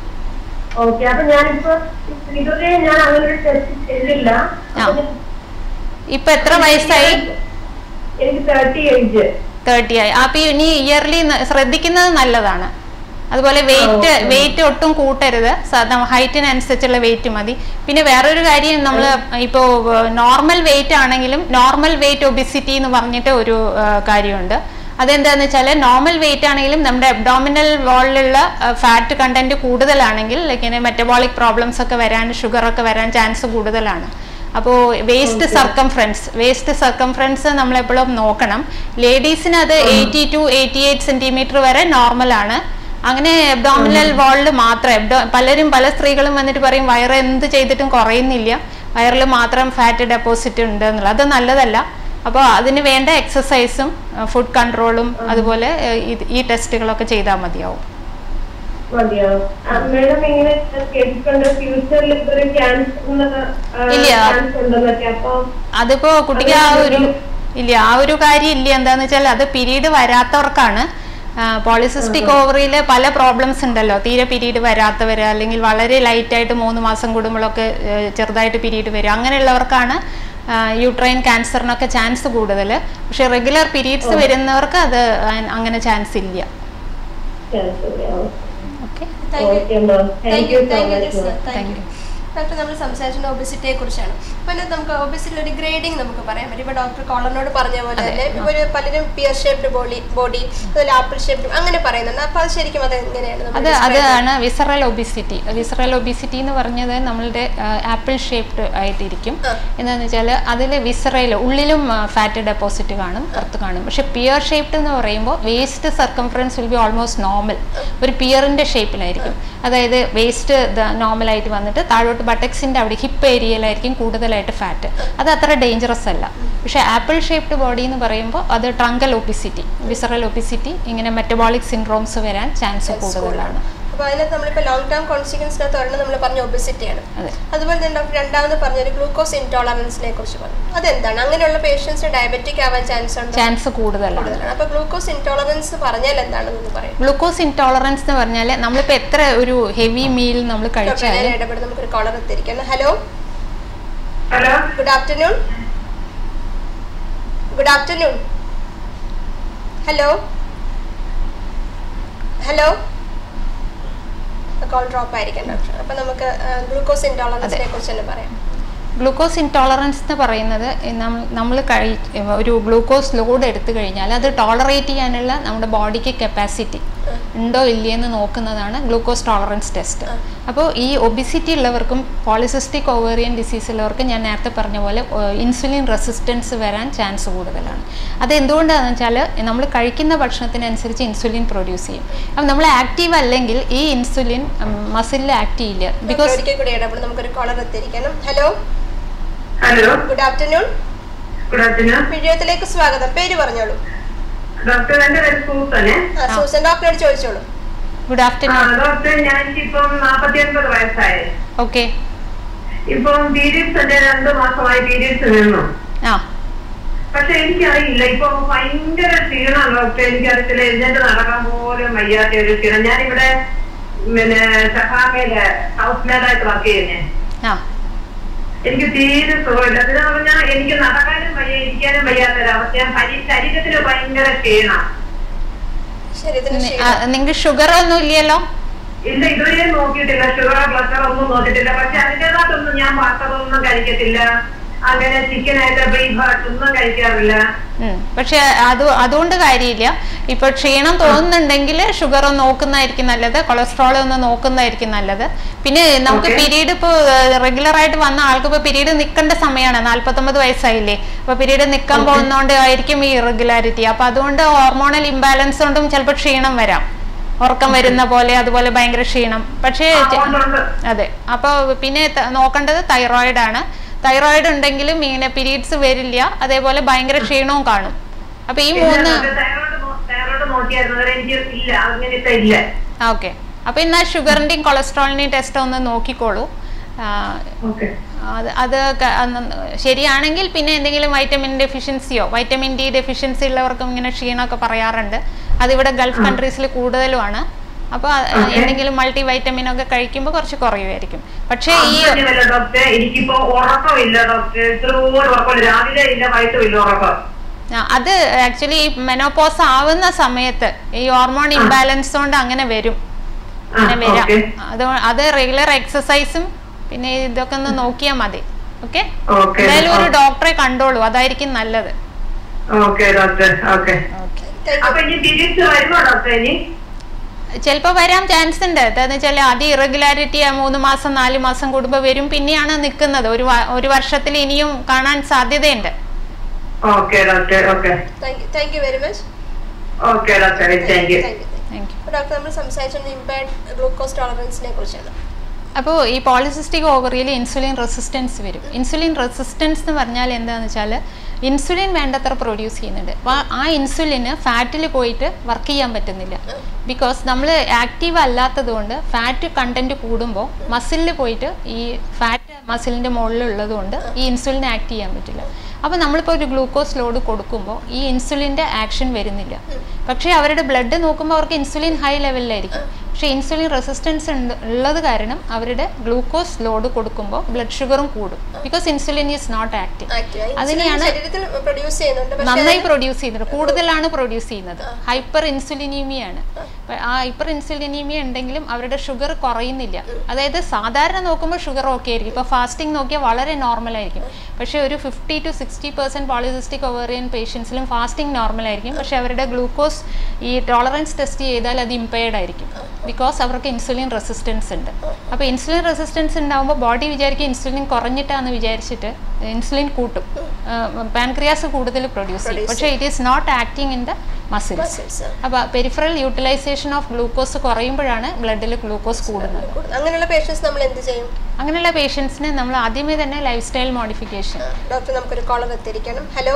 ഓക്കെ അപ്പൊ ഞാനിപ്പോ ഇതുവരെ ഞാൻ അങ്ങനെ ഒരു ടെസ്റ്റ് ചെയ്തില്ല അപ്പൊ ഞാൻ- ഇപ്പൊ എത്ര വയസ്സായി എനിക്ക് തേർട്ടി ഏജ് തേർട്ടി ആയി അപ്പൊ ഇനി ഇയർലി ശ്രദ്ധിക്കുന്നത് നല്ലതാണ് അതുപോലെ വെയിറ്റ് okay. വെയിറ്റ് ഒട്ടും കൂട്ടരുത് ഹൈറ്റിനനുസരിച്ചുള്ള വെയിറ്റ് മതി പിന്നെ വേറൊരു കാര്യം നമ്മൾ ഇപ്പോൾ നോർമൽ വെയിറ്റ് ആണെങ്കിലും നോർമൽ വെയിറ്റ് ഒബിസിറ്റി എന്ന് പറഞ്ഞിട്ട് ഒരു ആ, കാര്യമുണ്ട് അതെന്താന്ന് വെച്ചാൽ നോർമൽ വെയിറ്റ് ആണെങ്കിലും നമ്മുടെ അബ്ഡോമിനൽ വാളിലുള്ള ഫാറ്റ് കണ്ടന്റ് കൂടുതലാണെങ്കിൽ ലൈക്ക് ഇങ്ങനെ മെറ്റബോളിക് പ്രോബ്ലംസ് ഒക്കെ വരാൻ ഷുഗർ ഒക്കെ വരാൻ ചാൻസ് കൂടുതലാണ് അപ്പോൾ വേസ്റ്റ് സർക്കംഫറൻസ് വേസ്റ്റ് സർക്കംഫറൻസ് നമ്മളെപ്പോഴും നോക്കണം ലേഡീസിന് അത് eighty to eighty eight centimetres വരെ നോർമലാണ് അങ്ങനെ അബ്ഡോമിനൽ വാളിൽ മാത്രം abdo- പലരും പല സ്ത്രീകളും വന്നിട്ട് പറയും വയറ് എന്ത് ചെയ്തിട്ടും കുറയുന്നില്ല വയറിൽ മാത്രം ഫാറ്റ് ഡെപ്പോസിറ്റ് ഉണ്ട് എന്നുള്ളത് അത് നല്ലതല്ല അപ്പോൾ അതിന് വേണ്ട എക്സസൈസും ഫുഡ് കൺട്രോളും അതുപോലെ ഏഹ്, ഇത് ഈ ടെസ്റ്റുകളൊക്കെ ചെയ്താൽ മതിയാവും മതിയാവും മേഡം ഇങ്ങനെ കേട്ടിട്ടുണ്ട് ഫ്യൂച്ചറിൽ ഇപ്പൊ ഒരു ക്യാൻസർ ഇല്ല. ചാൻസ് ഉണ്ടെന്നൊക്കെ അപ്പൊ അതിപ്പോ കുട്ടിക്ക് ആ ഒരു ഇല്ല ആ ഒരു കാര്യം ഇല്ല എന്താന്ന് വെച്ചാൽ അത് പീരീഡ് വരാത്തവർക്കാണ് പോളിസിസ്റ്റിക് ഓവറിയിൽ പല പ്രോബ്ലംസ് ഉണ്ടല്ലോ തീരെ പീരീഡ് വരാത്തവര് അല്ലെങ്കിൽ വളരെ ലൈറ്റ് ആയിട്ട് മൂന്ന് മാസം കൂടുമ്പോഴൊക്കെ ഏഹ്, ചെറുതായിട്ട് പീരീഡ് വരും അങ്ങനെയുള്ളവർക്കാണ് യൂട്രൈൻ ക്യാൻസറിനൊക്കെ ചാൻസ് കൂടുതൽ പക്ഷെ റെഗുലർ പീരീഡ്സ് വരുന്നവർക്ക് അത് അ- അങ്ങനെ ചാൻസ് ഇല്ല cancer okay thank you okay ma'am thank you so thank you much ma'am thank you doctor നമ്മൾ സംസാരിച്ചത് ഒബിസിറ്റിയെ കുറിച്ചാണ് അപ്പോൾ അതിനകത്ത് നമുക്ക് ഒബിസിറ്റിയിൽ ഒരു ഗ്രേഡിംഗ് നമുക്ക് പറയാൻ പറ്റും ഇപ്പോൾ ഡോക്ടർ കോളറിനോട് പറഞ്ഞ പോലെ തന്നെ ഇപ്പോൾ ഒരു പലരും പിയർ ഷേപ്ഡ് ബോഡി ബോഡി അതുപോലെ ആപ്പിൾ ഷേപ്ഡ് അങ്ങനെ പറയുന്നുണ്ട് അപ്പോൾ അത് ശരിക്കും അത് എങ്ങനെയാണ് നമ്മൾ അത് describe ചെയ്യുന്നത്? അതാണ് വിസറൽ ഒബിസിറ്റി വിസറൽ ഒബിസിറ്റി എന്ന് പറഞ്ഞത് നമ്മളുടെ ആപ്പിൾ ഷേപ്ഡ് ആയിട്ടിരിക്കും ആ. എന്താണെന്ന് വെച്ചാൽ അതിൽ വിസറയിൽ ഉള്ളിലും ഫാറ്റ് ഡെപ്പോസിറ്റ് കാണും പുറത്ത് കാണും പക്ഷെ പിയർ ഷേപ്ഡ് എന്ന് പറയുമ്പോൾ waist circumference will be almost normal ഒരു പിയറിന്റെ ഷേപ്പിലായിരിക്കും അതായത് വേസ്റ്റ് നോർമലായിട്ട് വന്നിട്ട് താഴോട്ട് ബട്ടക്സിന്റെ അവിടെ ഹിപ്പ് ഏരിയയിലായിരിക്കും കൂടുതലായിട്ട് ഫാറ്റ് അത് അത്ര ഡേഞ്ചറസ് അല്ല പക്ഷെ ആപ്പിൾ ഷേപ്ഡ് ബോഡി എന്ന് പറയുമ്പോൾ അത് ട്രങ്കൽ ഒബിസിറ്റി വിസറൽ ഒബിസിറ്റി ഇങ്ങനെ മെറ്റബോളിക് സിൻഡ്രോംസ് വരാൻ ചാൻസ് കൂടുതലാണ് അപ്പോൾ അതിനകത്ത് നമ്മളിപ്പോൾ ലോങ് ടേം കോൺസിക്വൻസിനകത്ത് ഒരെണ്ണം നമ്മൾ പറഞ്ഞ ഒബിസിറ്റിയാണ് അതെ അതുപോലെ തന്നെ ഡോക്ടർ രണ്ടാമത് പറഞ്ഞൊരു ഗ്ലൂക്കോസ് ഇൻടോളറൻസിനെ കുറിച്ച് പറഞ്ഞു അതെന്താണ് അങ്ങനെയുള്ള പേഷ്യൻസിന് ഡയബറ്റിക് ആവാൻ ചാൻസ് ഉണ്ട് ചാൻസ് കൂടുതലാണ് കൂടുതലാണ് അപ്പോൾ ഗ്ലൂക്കോസ് ഇൻടോളറൻസ് പറഞ്ഞാൽ എന്താണെന്ന് പറയും ഗ്ലൂക്കോസ് ഇൻടോളറൻസ് എന്ന് പറഞ്ഞാൽ നമ്മളിപ്പോൾ എത്ര ഒരു ഹെവി മീൽ നമ്മൾ ഡോക്ടർ കഴിച്ചാൽ ഞാൻ ഇടപെടും നമുക്കൊരു കോളർ എത്തിയിരിക്കണം hello hello good afternoon good afternoon hello hello call drop ആയിരിക്കാം ഡോക്ടർ അപ്പം നമുക്ക് ഗ്ലൂക്കോസ് ഇൻടോളറൻസിനെ കുറിച്ച് തന്നെ പറയാം ഗ്ലൂക്കോസ് ഇൻടോളറൻസ് എന്ന് പറയുന്നത് നമ്മൾ കഴി ഒരു ഗ്ലൂക്കോസ് ലോഡ് എടുത്തു കഴിഞ്ഞാൽ അത് ടോളറേറ്റ് ചെയ്യാനുള്ള നമ്മുടെ ബോഡിക്ക് കപ്പാസിറ്റി ഉണ്ടോ ഇല്ലയെന്ന് നോക്കുന്നതാണ് ഗ്ലൂക്കോസ് ടോളറൻസ് ടെസ്റ്റ് അപ്പോൾ ഈ ഒബിസിറ്റി ഉള്ളവർക്കും പോളിസിസ്റ്റിക് ഓവേറിയൻ ഡിസീസ് ഉള്ളവർക്കും ഞാൻ നേരത്തെ പറഞ്ഞ പോലെ ഇൻസുലിൻ റെസിസ്റ്റൻസ് വരാൻ ചാൻസ് കൂടുതലാണ് അത് എന്തുകൊണ്ടാണെന്ന് വെച്ചാൽ നമ്മൾ കഴിക്കുന്ന ഭക്ഷണത്തിനനുസരിച്ച് ഇൻസുലിൻ പ്രൊഡ്യൂസ് ചെയ്യും അപ്പം നമ്മൾ ആക്റ്റീവ് അല്ലെങ്കിൽ ഈ ഇൻസുലിൻ മസിലിൽ ആക്ട് ചെയ്യില്ല ഡോക്ടർ ബിക്കോസ് ഒരിക്കൽ കൂടി ഇടപെടും നമുക്കൊരു കോളർ എത്തിയിരിക്കണം hello hello good afternoon good afternoon വിജയത്തിലേക്ക് സ്വാഗതം പേര് പറഞ്ഞോളൂ ഡോക്ടർ എന്റെ പേര് സൂസനെ ആ സൂസൻ ഡോക്ടറോട് ചോദിച്ചോളൂ ഗുഡ് ആ ആഫ്റ്റർനൂൺ ഡോക്ടർ ഞാൻ ഇപ്പം നാപ്പത്തി ഒൻപത് വയസ്സായി ഓക്കെ ഇപ്പം പീരീഡ്സ് എന്റെ രണ്ടു മാസമായി പീരീഡ്സ് നിന്നു ആ പക്ഷെ എനിക്കറിയില്ല ഇപ്പൊ ഭയങ്കര ക്ഷീണമാണ് ഡോക്ടർ എനിക്കറിയത്തില്ല എഴുന്നേറ്റ് നടക്കാൻ പോലും വയ്യാത്ത ഒരു ക്ഷീണം ഞാനിവിടെ പിന്നെ ഷഹാമയില് ഹൗസ് മേഡായിട്ട് വർക്ക് ചെയ്യുന്നേ ആ എനിക്ക് തീരെ സുഖമില്ല പിന്നെ പറഞ്ഞാൽ എനിക്ക് നടക്കാനും വയ്യ ഇരിക്കാനും വയ്യാത്തൊരവസ്ഥ ഞാൻ പരി- ശരീരത്തിന് ഭയങ്കര ക്ഷീണം ശരീരത്തിന് ക്ഷീണം നിങ്ങൾക്ക് ഷുഗർ ഒന്നും ഇല്ലല്ലോ ഇല്ല ഇതുവരെ നോക്കിയിട്ടില്ല ഷുഗർ ബ്ലഷർ ഒന്നും നോക്കിയിട്ടില്ല പക്ഷെ അതിൻ്റെതായിട്ടൊന്നും ഞാൻ വാർത്തകളൊന്നും കഴിക്കത്തില്ല അങ്ങനെ ചിക്കനായിട്ട് ബീഫ് ഒന്നും കഴിക്കാറില്ല ഉം. പക്ഷെ അത് അതുകൊണ്ട് കാര്യമില്ല ഇപ്പൊ ക്ഷീണം തോന്നുന്നുണ്ടെങ്കിൽ ഷുഗർ ഒന്ന് നോക്കുന്നതായിരിക്കും നല്ലത് കൊളസ്ട്രോൾ ഒന്ന് നോക്കുന്നതായിരിക്കും നല്ലത് പിന്നെ നമുക്ക് Okay. പീരീഡ് ഇപ്പോൾ റെഗുലർ ആയിട്ട് വന്ന ആൾക്ക് ഇപ്പോൾ പീരീഡ് നിൽക്കേണ്ട സമയമാണ് നാല്പത്തൊമ്പത് വയസ്സായില്ലേ അപ്പൊ പീരീഡ് നിൽക്കാൻ Okay. പോകുന്നതുകൊണ്ട് ആയിരിക്കും ഈ ഇറഗുലാരിറ്റി അപ്പൊ അതുകൊണ്ട് ഹോർമോണൽ ഇംബാലൻസ് കൊണ്ടും ചിലപ്പോൾ ക്ഷീണം വരാം ഉറക്കം വരുന്ന പോലെ അതുപോലെ ഭയങ്കര ക്ഷീണം പക്ഷേ ആ, ചെ- ഉണ്ട്, ഉണ്ട്. അതെ അപ്പോൾ പിന്നെ ത- നോക്കേണ്ടത് തൈറോയിഡ് ആണ് തൈറോയിഡ് ഉണ്ടെങ്കിലും ഇങ്ങനെ പീരീഡ്സ് വരില്ല അതേപോലെ ഭയങ്കര ക്ഷീണവും കാണും അപ്പൊ ഈ മൂന്ന് തൈറോയ്ഡ് നോ- തൈറോയ്ഡ് നോക്കിയായിരുന്നു അതുവരെ എനിക്ക് ഇല്ല അങ്ങനത്തെ ഇല്ല ഓക്കെ അപ്പൊ ഇന്ന് ഷുഗറിന്റെയും കൊളസ്ട്രോളിന്റെയും ടെസ്റ്റ് ഒന്ന് നോക്കിക്കോളൂ ആ, ഓക്കെ അത് അത് ക- അന്ന് ശരിയാണെങ്കിൽ പിന്നെ എന്തെങ്കിലും വൈറ്റമിൻ ഡെഫിഷ്യൻസിയോ വൈറ്റമിൻ ഡി ഡെഫിഷ്യൻസി ഉള്ളവർക്കും ഇങ്ങനെ ക്ഷീണമൊക്കെ പറയാറുണ്ട് അതിവിടെ ഗൾഫ് കൺട്രീസിൽ കൂടുതലുമാണ് അപ്പോൾ Okay. എന്തെങ്കിലും മൾട്ടി വൈറ്റമിൻ ഒക്കെ കഴിക്കുമ്പോൾ കുറച്ച് കുറയുമായിരിക്കും പക്ഷേ ഈ അങ്ങനെയല്ല ഡോക്ടറെ എനിക്കിപ്പോ ഉറക്കമില്ല ഡോക്ടറെ ഇത്ര പോലും ഉറക്കമില്ല രാവിലെ ഇല്ല വൈകിട്ടും ഇല്ല ഉറക്കം ആ, അത് ആക്ച്വലി മെനോപോസ് ആവുന്ന സമയത്ത് ഈ ഹോർമോൺ ഇംബാലൻസ് കൊണ്ട് അങ്ങനെ വരും ആ, അങ്ങനെ വരാം ഓക്കെ അത് അത് റെഗുലർ എക്സസൈസും പിന്നെ ഇതൊക്കെ ഒന്ന് നോക്കിയാൽ മതി ഓക്കെ ഓക്കെ എന്തായാലും ഒരു ഓ- ഡോക്ടറെ കണ്ടോളൂ അതായിരിക്കും നല്ലത് okay doctor okay okay Thank you. അപ്പൊ ഇനി പീരീഡ്സ് വരുമോ ഡോക്ടർ ഇനി ചിലപ്പോൾ വരാൻ ചാൻസ് ഉണ്ട് എന്താന്ന് വെച്ചാൽ അത് ഇറഗുലാരിറ്റി മൂന്ന് മാസം നാല് മാസം കൂടുമ്പോൾ വരും പിന്നെയാണ് നിൽക്കുന്നത് ഒരു വ- ഒരു വർഷത്തിൽ ഇനിയും കാണാൻ സാധ്യതയുണ്ട് okay doctor okay thank you thank you very much okay doctor thank you thank you thank you doctor നമ്മൾ സംസാരിച്ചത് ഇമ്പയർഡ് ഗ്ലൂക്കോസ് ടോളറൻസിനെ കുറിച്ചാണ് അപ്പോൾ ഈ പോളിസിസ്റ്റിക് ഓവറിയിൽ ഇൻസുലിൻ റെസിസ്റ്റൻസ് വരും ഇൻസുലിൻ റെസിസ്റ്റൻസ് എന്ന് പറഞ്ഞാൽ എന്താണെന്ന് വെച്ചാൽ ഇൻസുലിൻ വേണ്ടത്ര പ്രൊഡ്യൂസ് ചെയ്യുന്നുണ്ട് അപ്പോൾ ആ ഇൻസുലിന് ഫാറ്റിൽ പോയിട്ട് വർക്ക് ചെയ്യാൻ പറ്റുന്നില്ല ബിക്കോസ് നമ്മൾ ആക്റ്റീവ് അല്ലാത്തത് കൊണ്ട് ഫാറ്റ് കണ്ടന്റ് കൂടുമ്പോൾ മസിലിൽ പോയിട്ട് ഈ ഫാറ്റ് മസിലിൻ്റെ മുകളിലുള്ളത് കൊണ്ട് ഈ ഇൻസുലിൻ ആക്ട് ചെയ്യാൻ പറ്റില്ല അപ്പോൾ നമ്മളിപ്പോൾ ഒരു ഗ്ലൂക്കോസ് ലോഡ് കൊടുക്കുമ്പോൾ ഈ ഇൻസുലിൻ്റെ ആക്ഷൻ വരുന്നില്ല പക്ഷേ അവരുടെ ബ്ലഡ് നോക്കുമ്പോൾ അവർക്ക് ഇൻസുലിൻ ഹൈ ലെവലിലായിരിക്കും പക്ഷേ ഇൻസുലിൻ റെസിസ്റ്റൻസ് ഉള്ളത് കാരണം അവരുടെ ഗ്ലൂക്കോസ് ലോഡ് കൊടുക്കുമ്പോൾ ബ്ലഡ് ഷുഗറും കൂടും because insulin is not active active അതിനെയാണ് ശരീരത്തിൽ പ്രൊഡ്യൂസ് ചെയ്യുന്നുണ്ട് പക്ഷേ നന്നായി പ്രൊഡ്യൂസ് ചെയ്യുന്നുണ്ട് കൂടുതലാണ് പ്രൊഡ്യൂസ് ചെയ്യുന്നത് ഹൈപ്പർ ഇൻസുലിനീമിയാണ് ആ ഹൈപ്പർ ഇൻസുലിനീമിയ ഉണ്ടെങ്കിലും അവരുടെ ഷുഗർ കുറയുന്നില്ല അതായത് സാധാരണ നോക്കുമ്പോൾ ഷുഗർ ഓക്കെ ആയിരിക്കും ഇപ്പോൾ ഫാസ്റ്റിംഗ് നോക്കിയാൽ വളരെ നോർമൽ ആയിരിക്കും പക്ഷേ ഒരു fifty to sixty percent polycystic ovarian പേഷ്യൻസിലും ഫാസ്റ്റിംഗ് നോർമൽ ആയിരിക്കും പക്ഷേ അവരുടെ ഗ്ലൂക്കോസ് ഈ ടോളറൻസ് ടെസ്റ്റ് ചെയ്താൽ അത് ഇമ്പയർഡ് ആയിരിക്കും ബിക്കോസ് അവർക്ക് ഇൻസുലിൻ റെസിസ്റ്റൻസ് ഉണ്ട് അപ്പോൾ ഇൻസുലിൻ റെസിസ്റ്റൻസ് ഉണ്ടാകുമ്പോൾ ബോഡി വിചാരിക്കും ഇൻസുലിൻ കുറഞ്ഞിട്ടാന്ന് വിചാരിച്ചിട്ട് ഇൻസുലിൻ കൂട്ടും പാൻക്രിയാസ് കൂടുതൽ പ്രൊഡ്യൂസ് ചെയ്യും പക്ഷേ it is not acting in the muscles Muscles, ആ. അപ്പോൾ പെരിഫറൽ യൂട്ടിലൈസേഷൻ ഓഫ് ഗ്ലൂക്കോസ് കുറയുമ്പോഴാണ് ബ്ലഡിൽ ഗ്ലൂക്കോസ് കൂടുന്നത് അങ്ങനെയുള്ള പേഷ്യൻസ് നമ്മൾ എന്ത് ചെയ്യും അങ്ങനെയുള്ള പേഷ്യൻസിന് നമ്മൾ ആദ്യമേ തന്നെ ലൈഫ് സ്റ്റൈൽ മോഡിഫിക്കേഷൻ ഡോക്ടർ നമുക്കൊരു കോളർ എത്തിയിരിക്കണം hello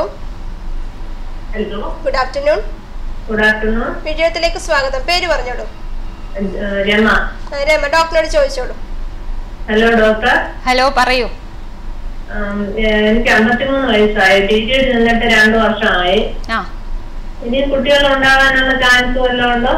hello good afternoon good afternoon വിജയത്തിലേക്ക് സ്വാഗതം പേര് പറഞ്ഞോളൂ രമ ആ, രമ ഡോക്ടറോട് ചോദിച്ചോളൂ ഹലോ ഡോക്ടർ ഹലോ പറയൂ ഉം, ഏഹ് എനിക്ക് അമ്പത്തിമൂന്ന് വയസ്സായി ടീച്ചേഴ്സ് നിന്നിട്ട് രണ്ടു വർഷമായി ആ ഇനി കുട്ടികൾ ഉണ്ടാകാനുള്ള ചാൻസ് വല്ലതും ഉണ്ടോ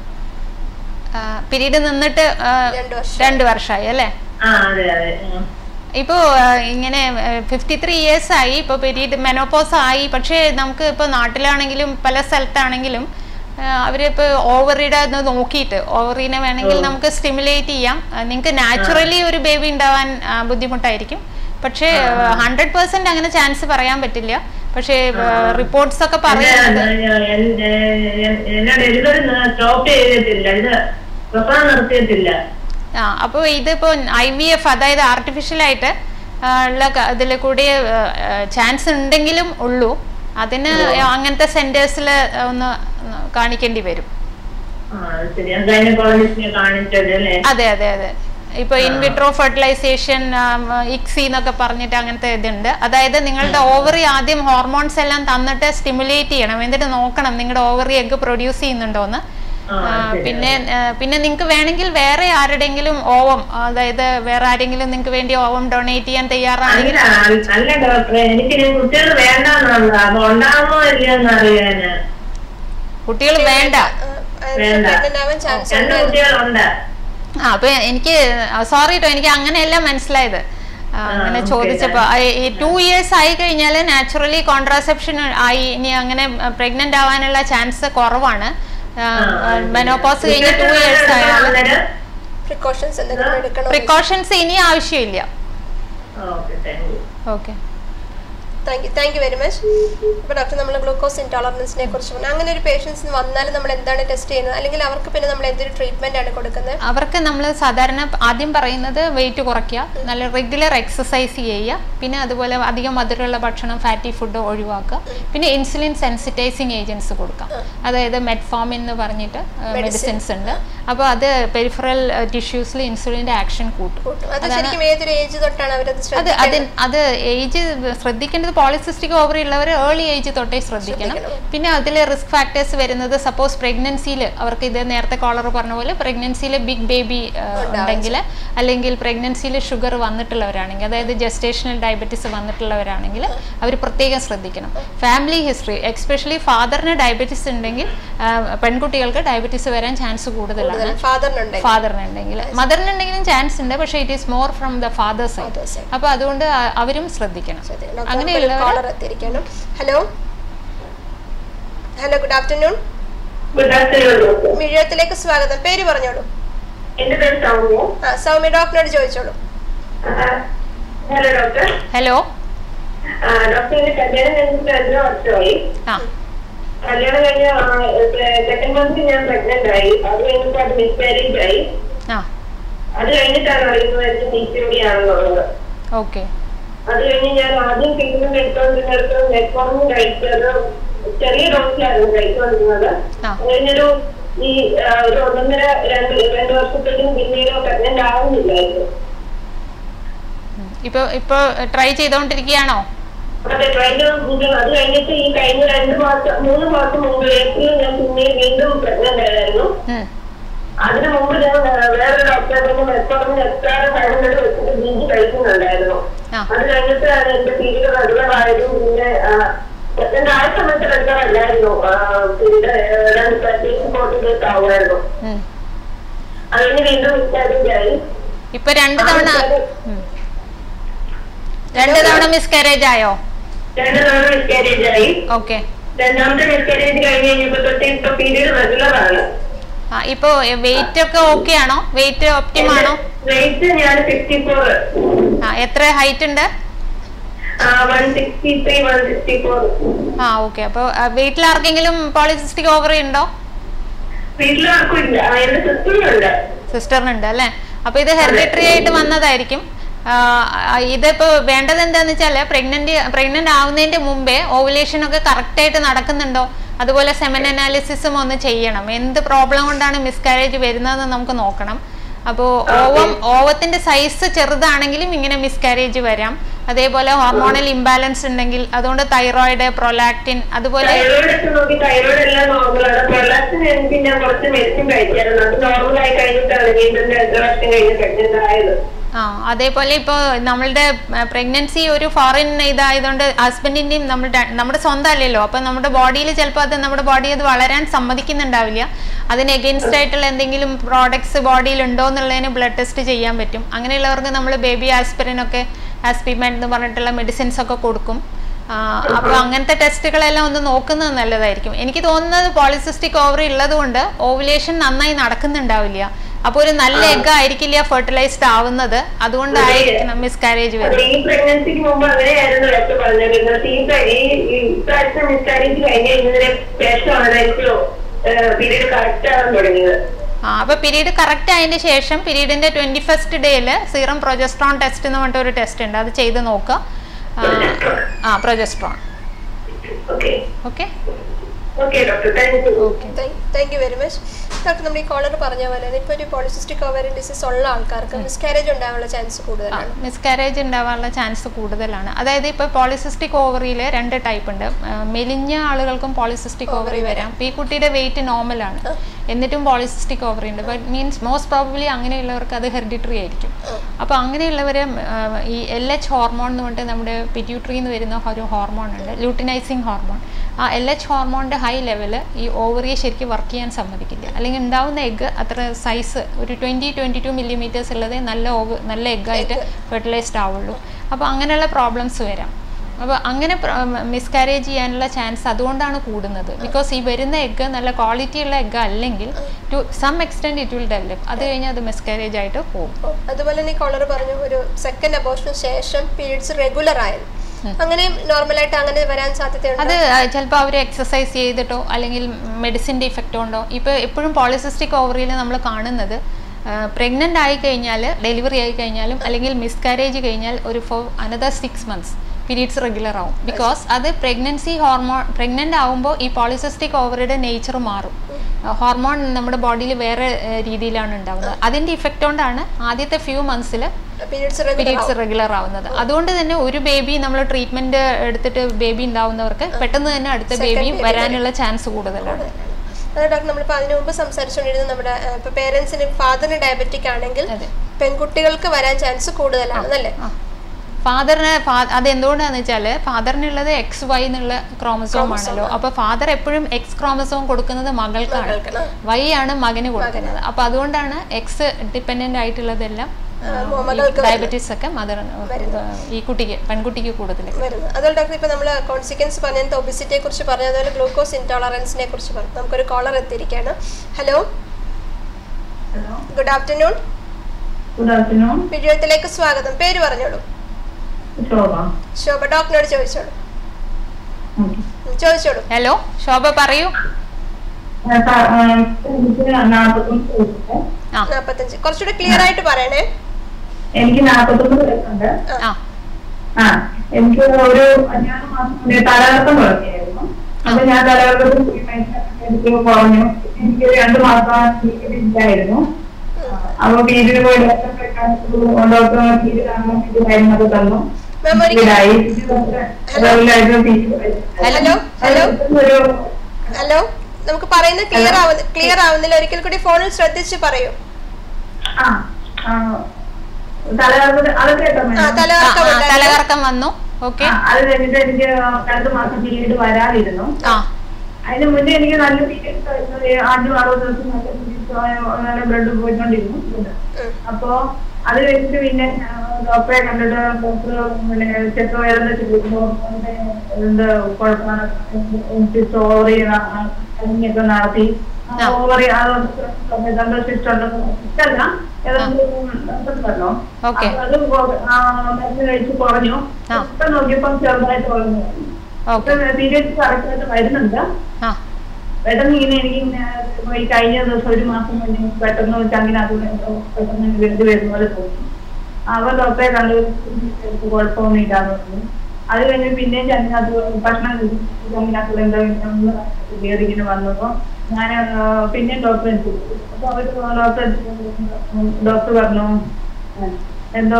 പിരീഡ് നിന്നിട്ട് ആ, രണ്ട് വർഷം രണ്ട് വർഷമായി അല്ലേ ആ അതെ അതെ ഉം. ഇപ്പോൾ ഇങ്ങനെ ഫിഫ്റ്റി ത്രീ ഇയേഴ്സ് ആയി ഇപ്പോൾ പെരീഡ് മെനോപോസ് ആയി പക്ഷേ നമുക്ക് ഇപ്പോൾ നാട്ടിലാണെങ്കിലും പല സ്ഥലത്താണെങ്കിലും അവരിപ്പോൾ ഓവറിയുടെ ഒന്ന് നോക്കിയിട്ട് ഓവറിനെ വേണമെങ്കിൽ നമുക്ക് സ്റ്റിമുലേറ്റ് ചെയ്യാം നിങ്ങൾക്ക് നാച്ചുറലി ഒരു ബേബി ഉണ്ടാവാൻ ആ, ബുദ്ധിമുട്ടായിരിക്കും പക്ഷേ ഹൺഡ്രഡ് പെർസെന്റ് അങ്ങനെ ചാൻസ് പറയാൻ പറ്റില്ല പക്ഷേ റിപ്പോർട്ട്സ് ഒക്കെ പറയുന്നത് എന്റെ എന്നെ ഡെലിവറി സ്റ്റോപ്പ് ചെയ്തിട്ടില്ല ഇത് പ്രസവം നിർത്തിയിട്ടില്ല ആ അപ്പോൾ ഇതിപ്പോൾ ഐ വി എഫ് അതായത് ആർട്ടിഫിഷ്യലായിട്ട് ഉള്ള ഇതിൽ കൂടി ചാൻസ് ഉണ്ടെങ്കിലും ഉള്ളൂ അതിന് അങ്ങനത്തെ സെന്റേഴ്സിൽ ഒന്ന് കാണിക്കേണ്ടി വരും ആ ശരി ഗൈനക്കോളജിസ്റ്റിനെ കാണിച്ചത് അല്ലേ അതെ അതെ അതെ ഇപ്പോൾ ഇൻവിട്രോ ഫെർട്ടിലൈസേഷൻ ഇക്സി എന്നൊക്കെ പറഞ്ഞിട്ട് അങ്ങനത്തെ ഇതുണ്ട് അതായത് നിങ്ങളുടെ ഓവറി ആദ്യം ഹോർമോൺസ് എല്ലാം തന്നിട്ട് സ്റ്റിമുലേറ്റ് ചെയ്യണം എന്നിട്ട് നോക്കണം നിങ്ങളുടെ ഓവറി എഗ് പ്രൊഡ്യൂസ് ചെയ്യുന്നുണ്ടോന്ന് ആ, ആ, ശരി. പിന്നെ ആ, പിന്നെ നിങ്ങൾക്ക് വേണമെങ്കിൽ വേറെ ആരുടെങ്കിലും ഓവം അതായത് വേറെ ആരെങ്കിലും നിങ്ങൾക്ക് വേണ്ടി ഓവം ഡൊണേറ്റ് ചെയ്യാൻ തയ്യാറാണെങ്കിൽ അല്ല അല്ല ഡോക്ടറെ എനിക്ക് ഇനി കുട്ടികൾ വേണ്ടെന്നുള്ളത് അപ്പൊ ഉണ്ടാകുമോ ഇല്ലയോന്ന് അറിയാന് കുട്ടികൾ വേണ്ട വേണ്ട പ്രഗ്നന്റ് ആവാൻ ചാൻസ് രണ്ട് ഉണ്ട് കുട്ടികളുണ്ട് ആ അപ്പൊ എനിക്ക് സോറി കേട്ടോ എനിക്ക് അങ്ങനെയല്ല മനസ്സിലായത് ആ, അങ്ങനെ okay, ചോദിച്ചപ്പോ ആ, ഈ ടു ഇയേഴ്സ് ആയി കഴിഞ്ഞാൽ നാച്ചുറലി കോൺട്രാസെപ്ഷൻ ആയി ഇനി അങ്ങനെ പ്രഗ്നന്റ് ആവാനുള്ള ചാൻസ് കുറവാണ് മെനോപോസ് കഴിഞ്ഞ് ടു ഇയേഴ്സ് ആയാൽ പ്രിക്കോഷൻസ് എന്തെങ്കിലും എടുക്കണോ പ്രിക്കോഷൻസ് ഇനി ആവശ്യമില്ല okay thank you okay thank you thank you very much ഇപ്പോൾ ഡോക്ടർ നമ്മൾ ഗ്ലൂക്കോസ് ഇൻടോളറൻസിനെ കുറിച്ച് പറഞ്ഞു അങ്ങനെ ഒരു പേഷ്യൻസ് വന്നാൽ നമ്മൾ എന്താണ് ടെസ്റ്റ് ചെയ്യുന്നത് അല്ലെങ്കിൽ അവർക്ക് പിന്നെ നമ്മൾ എന്തൊരു ട്രീറ്റ്മെന്റ് ആണ് കൊടുക്കുന്നത് അവർക്ക് നമ്മൾ സാധാരണ ആദ്യം പറയുന്നത് വെയിറ്റ് കുറയ്ക്കുക നല്ല റെഗുലർ എക്സസൈസ് ചെയ്യുക പിന്നെ അതുപോലെ അധികം മധുരമുള്ള ഭക്ഷണം ഫാറ്റി ഫുഡ് ഒഴിവാക്കുക പിന്നെ ഇൻസുലിൻ സെൻസിറ്റൈസിങ് ഏജൻസ് കൊടുക്കാം അതായത് മെറ്റ്ഫോമിൻ എന്ന് പറഞ്ഞിട്ട് മെഡിസിൻസ് ഉണ്ട് അപ്പോൾ അത് പെരിഫറൽ ടിഷ്യൂസിൽ ഇൻസുലിൻ്റെ ആക്ഷൻ കൂട്ടും കൂട്ടും അത് ശരിക്കും ഏതൊരു ഏജ് തൊട്ടാണ് അവരത് അത് ശ്രദ്ധിക്കുന്നത് അതിൻ അത് ഏജ് ശ്രദ്ധിക്കേണ്ടത് പോളിസിസ്റ്റിക് ഓവറി ഉള്ളവർ ഏർലി ഏജ് തൊട്ടേ ശ്രദ്ധിക്കണം പിന്നെ അതിൽ റിസ്ക് ഫാക്ടേഴ്സ് വരുന്നത് സപ്പോസ് പ്രഗ്നൻസിയിൽ അവർക്ക് ഇത് നേരത്തെ കോളർ പറഞ്ഞ പോലെ പ്രഗ്നൻസിയിൽ ബിഗ് ബേബി ഉണ്ടെങ്കിൽ അല്ലെങ്കിൽ പ്രഗ്നൻസിയിൽ ഷുഗർ വന്നിട്ടുള്ളവരാണെങ്കിൽ അതായത് ജസ്റ്റേഷണൽ ഡയബറ്റീസ് വന്നിട്ടുള്ളവരാണെങ്കിൽ അവർ പ്രത്യേകം ശ്രദ്ധിക്കണം ഫാമിലി ഹിസ്റ്ററി എക്സ്പെഷ്യലി ഫാദറിന് ഡയബറ്റീസ് ഉണ്ടെങ്കിൽ ആ, പെൺകുട്ടികൾക്ക് ഡയബറ്റീസ് വരാൻ ചാൻസ് കൂടുതലാണ് ഫാദറിനുണ്ട് ഫാദറിനുണ്ടെങ്കിൽ മദറിനുണ്ടെങ്കിലും ചാൻസ് ഉണ്ട് പക്ഷേ it is more from the father side Father side. അപ്പൊ അതുകൊണ്ട് അ- അവരും ശ്രദ്ധിക്കണം അങ്ങനെയുള്ളവർ കോളർ എത്തിയിരിക്കണം hello hello good afternoon good afternoon doctor മിഴത്തിലേക്ക് സ്വാഗതം പേര് പറഞ്ഞോളൂ എന്റെ പേര് സൗമ്യ ആ സൗമ്യ ഡോക്ടറോട് ചോദിച്ചോളൂ ഹലോ ഡോക്ടർ ഹലോ ഡോക്ടർ എന്റെ കല്യാണം കഴിഞ്ഞിട്ട് രണ്ടര വർഷമായി ആ കല്യാണം കഴിഞ്ഞ സെക്കൻഡ് മന്ത് ഞാൻ പ്രഗ്നന്റ് ആയി അത് കഴിഞ്ഞിട്ട് അത് മിസ്മാരേജ് ആയി ആ അത് കഴിഞ്ഞിട്ടാണ് അറിയുന്നത് എനിക്ക് പി സി ഡി ആണെന്നുള്ളത് ഓക്കെ അത് കഴിഞ്ഞ് ഞാൻ ആദ്യം ട്രീറ്റ്മെന്റ് എടുത്തോണ്ടിരുന്നിടത്ത് നെറ്റ്വോർക്കും കഴിച്ചത് ചെറിയ ഡോസിലായിരുന്നു കഴിച്ചുകൊണ്ടിരുന്നത് ആ. അത് കഴിഞ്ഞൊരു ഈ ആ, ഒരു ഒന്നൊന്നര രണ്ട് രണ്ട് വർഷത്തേക്കും പിന്നീട് പ്രഗ്നന്റ് ആവുന്നില്ലായിരുന്നു ഇപ്പോൾ ഇപ്പോൾ ട്രൈ ചെയ്തുകൊണ്ടിരിക്കുകയാണോ അതെ കഴിഞ്ഞ അത് കഴിഞ്ഞിട്ട് ഈ കഴിഞ്ഞ രണ്ട് മാസം മൂന്ന് മാസം മുമ്പ് ഏപ്രിൽ ഞാൻ പിന്നെ വീണ്ടും പ്രഗ്നന്റ് ആയിരുന്നു ഉം. അതിനു മുമ്പ് ഞാൻ ആ, വേറെ ഡോക്ടറെ തന്നെ മെത്തോറിന് എത്ര ഫൈവ് വെച്ചിട്ട് ബീജ് കഴിക്കുന്നുണ്ടായിരുന്നു ആ. അത് കഴിഞ്ഞിട്ടാണ് എന്റെ പീരീഡ് റെഗുലർ ആയതും പിന്നെ പ്രഗ്നന്റ് ആയ സമയത്ത് റെഗുലർ അല്ലായിരുന്നു പീരീഡ് രണ്ട് തേർട്ടി ഫോർട്ടി ഡേയ്സ് ആവുമായിരുന്നു ഉം. അത് കഴിഞ്ഞ് വീണ്ടും മിസ്കാരേജ് ആയി ഇപ്പൊ രണ്ട് തവണ ഉം. രണ്ട് തവണ മിസ്കാരേജ് ആയോ രണ്ട് തവണ മിസ്കാരേജ് ആയി ഓക്കെ രണ്ടാമത്തെ മിസ്കാരേജ് കഴിഞ്ഞ് കഴിഞ്ഞപ്പോ തൊട്ട് ഇപ്പൊ പീരീഡ് റെഗുലർ ആണ് ആ ഇപ്പോ വെയിറ്റ് ഒക്കെ ഓക്കെ ആണോ വെയിറ്റ് ഒപ്റ്റിം ആണോ വെയിറ്റ് ഞാൻ സിക്സ്റ്റി ഫോർ ആ എത്ര ഹൈറ്റ് ഉണ്ട് one sixty three one sixty four ആ ഓക്കെ അപ്പോൾ വീട്ടിൽ ആർക്കെങ്കിലും പോളിസിസ്റ്റിക് ഓവറി ഉണ്ടോ വീട്ടിലാർക്കും ഇല്ല ആ, എന്റെ സിസ്റ്ററിനുണ്ട് സിസ്റ്ററിനുണ്ട് അല്ലേ അപ്പോൾ ഇത് ഹെറിഡിറ്ററി ആയിട്ട് വന്നതായിരിക്കും ആ, ആ, ഇതിപ്പോ വേണ്ടത് എന്താന്ന് വെച്ചാൽ പ്രഗ്നന്റ് പ്രഗ്നന്റ് ആവുന്നതിന്റെ മുമ്പേ ഓവുലേഷൻ ഒക്കെ കറക്റ്റ് ആയിട്ട് നടക്കുന്നുണ്ടോ അതുപോലെ സെമൻ അനാലിസിസും ഒന്ന് ചെയ്യണം എന്ത് പ്രോബ്ലം കൊണ്ടാണ് മിസ്കാരേജ് വരുന്നതെന്ന് നമുക്ക് നോക്കണം അപ്പോൾ ഓവം ഓവത്തിന്റെ സൈസ് ചെറുതാണെങ്കിലും ഇങ്ങനെ മിസ്കാരേജ് വരാം അതേപോലെ ഹോർമോണൽ ഇംബാലൻസ് ഉണ്ടെങ്കിൽ അതുകൊണ്ട് തൈറോയിഡ് പ്രൊലാക്റ്റിൻ അതുപോലെ തൈറോയിഡ് ഒക്കെ നോക്കി തൈറോയിഡ് എല്ലാം നോർമലാണ് പ്രൊലാക്സിന് എനിക്ക് ഞാൻ കുറച്ച് മെഡിസിൻ കഴിച്ചായിരുന്നു അത് നോർമൽ ആയി കഴിഞ്ഞിട്ടാണ് വീണ്ടും രണ്ട് വർഷം കഴിഞ്ഞ് പ്രഗ്നന്റ് ആയത് ആ അതേപോലെ ഇപ്പോൾ നമ്മളുടെ പ്രഗ്നൻസി ഒരു ഫോറിൻ ഇതായതുകൊണ്ട് ഹസ്ബൻഡിൻ്റെയും നമ്മുടെ നമ്മുടെ സ്വന്തം അല്ലല്ലോ അപ്പം നമ്മുടെ ബോഡിയിൽ ചിലപ്പോൾ അത് നമ്മുടെ ബോഡി അത് വളരാൻ സമ്മതിക്കുന്നുണ്ടാവില്ല അതിന് എഗെയിൻസ്റ്റ് ആയിട്ടുള്ള എന്തെങ്കിലും പ്രോഡക്ട്സ് ബോഡിയിൽ ഉണ്ടോ എന്നുള്ളതിന് ബ്ലഡ് ടെസ്റ്റ് ചെയ്യാൻ പറ്റും അങ്ങനെയുള്ളവർക്ക് നമ്മൾ ബേബി ആസ്പിരിൻ ഒക്കെ ആസ്പിമെൻ എന്ന് പറഞ്ഞിട്ടുള്ള മെഡിസിൻസ് ഒക്കെ കൊടുക്കും അപ്പോൾ അങ്ങനത്തെ ടെസ്റ്റുകളെല്ലാം ഒന്ന് നോക്കുന്നത് നല്ലതായിരിക്കും എനിക്ക് തോന്നുന്നത് പോളിസിസ്റ്റിക് ഓവറി ഉള്ളത് കൊണ്ട് ഓവുലേഷൻ നന്നായി നടക്കുന്നുണ്ടാവില്ല അപ്പോൾ ഒരു നല്ല എഗ് ആയിരിക്കില്ല ഫെർട്ടിലൈസ്ഡ് ആവുന്നത് അതുകൊണ്ടായിരിക്കണം മിസ്കാരേജ് അത് വരുന്നത് ഈ പ്രഗ്നൻസിക്ക് മുമ്പ് അങ്ങനെയായിരുന്നു ഡോക്ടർ പറഞ്ഞിരുന്നത് ഈ പ്ര- ഈ ഈ ഇപ്രാവശ്യം മിസ്കാരേജ് കഴിഞ്ഞ് കഴിഞ്ഞതിന് ശേഷമാണ് എനിക്ക് പീരീഡ് കറക്റ്റ് ആവാൻ തുടങ്ങിയത് ആ അപ്പൊ പീരീഡ് കറക്റ്റ് ആയതിന് ശേഷം പീരീഡിന്റെ ട്വന്റി ഫസ്റ്റ് ഡേയിൽ സീറം പ്രൊജസ്ട്രോൺ ടെസ്റ്റ് എന്ന് പറഞ്ഞിട്ട് ഒരു ടെസ്റ്റ് ഉണ്ട് അത് ചെയ്ത് നോക്കുക ആ, ആ progesterone okay okay okay doctor thank you okay thank you very much doctor നമ്മുടെ ഈ കോളർ പറഞ്ഞ പോലെ തന്നെ ഇപ്പോൾ ഒരു പോളിസിസ്റ്റിക് ഓവറിൻ ഡിസീസ് ഉള്ള ആൾക്കാർക്ക് മിസ്കാരേജ് ഉണ്ടാകാനുള്ള ചാൻസ് കൂടുതലാണ് മിസ്കാരേജ് ഉണ്ടാവാനുള്ള ചാൻസ് കൂടുതലാണ് അതായത് ഇപ്പോൾ പോളിസിസ്റ്റിക് ഓവറിയിൽ രണ്ട് ടൈപ്പ് ഉണ്ട് ആ, മെലിഞ്ഞ ആളുകൾക്കും പോളിസിസ്റ്റിക് ഓവറി വരാം ഇപ്പോൾ ഈ കുട്ടിയുടെ വെയിറ്റ് നോർമലാണ് എന്നിട്ടും പോളിസിസ്റ്റിക് ഓവറി ഉണ്ട് ബട്ട് മീൻസ് മോസ്റ്റ് പ്രോബബ്ലി അങ്ങനെയുള്ളവർക്ക് അത് ഹെറിഡിറ്ററി ആയിരിക്കും അപ്പോൾ അങ്ങനെയുള്ളവർ ഈ എൽ എച്ച് ഹോർമോൺ എന്ന് പറഞ്ഞിട്ട് നമ്മുടെ പിറ്റ്യൂട്ടറി എന്ന് വരുന്ന ഒരു ഹോർമോൺ ഉണ്ട് ലൂട്ടിനൈസിങ് ഹോർമോൺ ആ എൽ എച്ച് ഹോർമോണിൻ്റെ ഹൈ ലെവല് ഈ ഓവറിയെ ശരിക്കും വർക്ക് ചെയ്യാൻ സമ്മതിക്കില്ല അല്ലെങ്കിൽ ഉണ്ടാവുന്ന എഗ്ഗ് അത്ര സൈസ് ഒരു ട്വൻറ്റി ട്വൻറ്റി ടു മില്ലിമീറ്റേഴ്സ് ഉള്ളതേ നല്ല ഓവ് നല്ല എഗ്ഗായിട്ട് ഫെർട്ടിലൈസ്ഡ് ആവുള്ളൂ അപ്പോൾ അങ്ങനെയുള്ള പ്രോബ്ലംസ് വരാം അപ്പോൾ അങ്ങനെ മിസ്കാരേജ് ചെയ്യാനുള്ള ചാൻസ് അതുകൊണ്ടാണ് കൂടുന്നത് ബിക്കോസ് ഈ വരുന്ന എഗ്ഗ് നല്ല ക്വാളിറ്റി ഉള്ള എഗ്ഗ് അല്ലെങ്കിൽ to some extend it will develop അത് കഴിഞ്ഞാൽ അത് മിസ്കാരേജ് ആയിട്ട് പോകും ഓ, അതുപോലെ തന്നെ ഈ കോളർ പറഞ്ഞു ഒരു സെക്കൻഡ് അബോഷന് ശേഷം പീരീഡ്സ് റെഗുലർ ആയത് അങ്ങനെ നോർമലായിട്ട് അങ്ങനെ വരാൻ സാധ്യതയുണ്ട് അത് ചിലപ്പോൾ അവർ എക്സസൈസ് ചെയ്തിട്ടോ അല്ലെങ്കിൽ മെഡിസിൻ്റെ ഇഫക്റ്റ് കൊണ്ടോ ഇപ്പോൾ എപ്പോഴും പോളിസിസ്റ്റിക് ഓവറിയിൽ നമ്മൾ കാണുന്നത് പ്രഗ്നൻ്റ് ആയി കഴിഞ്ഞാൽ ഡെലിവറി ആയി കഴിഞ്ഞാലും അല്ലെങ്കിൽ മിസ്കാരേജ് കഴിഞ്ഞാൽ ഒരു four another six months periods regular ആവും ബിക്കോസ് അത് പ്രഗ്നൻസി ഹോർമോൺ പ്രഗ്നൻ്റ് ആവുമ്പോൾ ഈ പോളിസിസ്റ്റിക് ഓവറിയുടെ നേച്ചർ മാറും ഹോർമോൺ നമ്മുടെ ബോഡിയിൽ വേറെ ഏഹ്, രീതിയിലാണ് ഉണ്ടാവുന്നത് അതിൻ്റെ ഇഫക്റ്റ് കൊണ്ടാണ് ആദ്യത്തെ ഫ്യൂ മന്ത്സിൽ പീരീഡ്സ് റെഗുലർ പീരീഡ്സ് റെഗുലർ ആവുന്നത് അതുകൊണ്ട് തന്നെ ഒരു ബേബി നമ്മൾ ട്രീറ്റ്മെന്റ് എടുത്തിട്ട് ബേബി ഉണ്ടാവുന്നവർക്ക് പെട്ടെന്ന് തന്നെ അടുത്ത ബേബിയും വരാനുള്ള ചാൻസ് കൂടുതലാണ് അതെ ഡോക്ടർ നമ്മളിപ്പോൾ അതിനു മുമ്പ് സംസാരിച്ചുകൊണ്ടിരുന്നത് നമ്മുടെ ഇപ്പോൾ പേരൻസിന് ഫാദറിന് ഡയബറ്റിക് ആണെങ്കിൽ അതെ. പെൺകുട്ടികൾക്ക് വരാൻ ചാൻസ് കൂടുതലാണ് അല്ലേ ഫാദറിന് അത് എന്തുകൊണ്ടാന്ന് വെച്ചാൽ ഫാദറിനുള്ളത് എക്സ് വൈ എന്നുള്ള ക്രോമസോം ആണല്ലോ അപ്പൊ ഫാദർ എപ്പോഴും എക്സ് ക്രോമസോം കൊടുക്കുന്നത് മകൾക്കാണ് മകൾക്കാണ്. വൈ ആണ് മകന് കൊടുക്കുന്നത് അപ്പൊ അതുകൊണ്ടാണ് എക്സ് ഡിപ്പെൻഡന്റ് ആയിട്ടുള്ളതെല്ലാം മകൾക്ക് ഡയബറ്റീസ് ഒക്കെ മദർ ഈ കുട്ടിക്ക് പെൺകുട്ടിക്ക് കൂടുതൽ വരുന്നത് അതുപോലെ ഡോക്ടർ ഇപ്പോൾ നമ്മൾ കോൺസിക്വൻസ് പറഞ്ഞത് ഒബിസിറ്റിയെ കുറിച്ച് പറഞ്ഞു അതുപോലെ ഗ്ലൂക്കോസ് ഇൻടോളറൻസിനെ കുറിച്ച് പറഞ്ഞു നമുക്കൊരു കോളർ എത്തിയിരിക്കുകയാണ് hello hello good afternoon good afternoon വിജയത്തിലേക്ക് സ്വാഗതം പേര് പറഞ്ഞോളൂ ശോഭ ശോഭ ഡോക്ടറിനോട് ചോദിച്ചോളൂ ഓക്കെ ചോദിച്ചോളൂ ഹലോ ശോഭ പറയൂ എനിക്ക് നാൽപ്പത്തൊമ്പത് വയസ്സുണ്ട് ആ നാപ്പത്തഞ്ച് കുറച്ചുകൂടെ ക്ലിയർ ആയിട്ട് പറയണേ എനിക്ക് നാൽപ്പത്തൊമ്പത് വയസ്സുണ്ട് ആ ആ എനിക്ക് ഒരു അഞ്ചാറ് മാസം മുന്നേ തലകറക്കം തുടങ്ങിയായിരുന്നു അപ്പൊ ഞാൻ തലകറക്കത്തിൽ പോയി മരുന്ന് എടുത്ത് കുറഞ്ഞു എനിക്ക് രണ്ടു മാസം പീരീഡ് ഇല്ലായിരുന്നു അപ്പൊ പീരീഡ് പോയി ഡോക്ടറെ കാണിച്ചു ഡോക്ടർ പീരീഡ് കാണാൻ വേണ്ടി മരുന്നൊക്കെ തന്നു മാം ഒരിക്കൽ പീരീഡായി റെഗുലറായിട്ട് പീരീഡ് ഹലോ ഹലോ ഒരു ഹലോ നമുക്ക് പറയുന്നത് ക്ലിയർ ആവുന്ന ക്ലിയർ ആവുന്നില്ല ഒരിക്കൽ കൂടി ഫോണിൽ ശ്രദ്ധിച്ച് പറയൂ ആ ആ, തലകറക്കം അതൊക്കെ കേട്ടോ ആ madam? ആ, തലകറക്കം ആ, ഉണ്ടായിരുന്നു. തലകറക്കം വന്നു ഓക്കെ ആ, അത് കഴിഞ്ഞിട്ട് എനിക്ക് രണ്ടു മാസം പീരീഡ് വരാതിരുന്നു ആ അതിന് മുന്നേ എനിക്ക് നല്ല പീരീഡ്സ് ആയിരുന്നു ഈ അഞ്ചു അറുപത് ദിവസം നല്ല പീരീഡ്സ് നല്ല ബ്ലഡ് പോയിക്കൊണ്ടിരുന്നു ഉം. അപ്പോ അത് കഴിഞ്ഞിട്ട് പിന്നെ ആ, ഡോക്ടറെ കണ്ടിട്ട് ഡോക്ടർ പിന്നെ ചെക്ക് വേദന ചോദിക്കുമ്പോ എന്ത് കുഴപ്പമാണ് സ്റ്റോറി ഒക്കെ നടത്തി ആ. ഓവറി അതൊന്നും സിസ്റ്റം ഇഷ്ടല്ല ഏതാണ്ട് പറഞ്ഞോ Okay. അപ്പൊ അത് കൊ- ആ, മരുന്ന് കഴിച്ച് കുറഞ്ഞു ആ. ഇപ്പൊ നോക്കിയപ്പോ ചെറുതായിട്ട് കുറഞ്ഞു ഓക്കെ പീരിയഡ്സ് കറക്റ്റ് ആയിട്ട് വരുന്നുണ്ട് ആ പെട്ടെന്ന് ഇങ്ങനെ എനിക്ക് ഇങ്ങനെ ഈ കഴിഞ്ഞ ദിവസം ഒരു മാസം മുന്നേ പെട്ടെന്ന് ചങ്ങിനകത്ത് എന്തോ പെട്ടെന്ന് വീട് വരുന്ന പോലെ തോന്നി അവ ഡോക്ടറെ കണ്ടു കുഴപ്പമൊന്നും ഇല്ലാന്ന് പറഞ്ഞു അത് കഴിഞ്ഞ് പിന്നെയും ചങ്ങിനകത്ത് ഭക്ഷണം കഴിച്ചു ചങ്ങിനകത്ത് എന്തോ കയറി ഇങ്ങനെ വന്നപ്പോ ഞാൻ പിന്നെയും ഡോക്ടറെ അടുത്ത് പോയി. അപ്പൊ അവര് ഡോക്ടറെ ഡോക്ടർ പറഞ്ഞു ഏഹ്, എന്തോ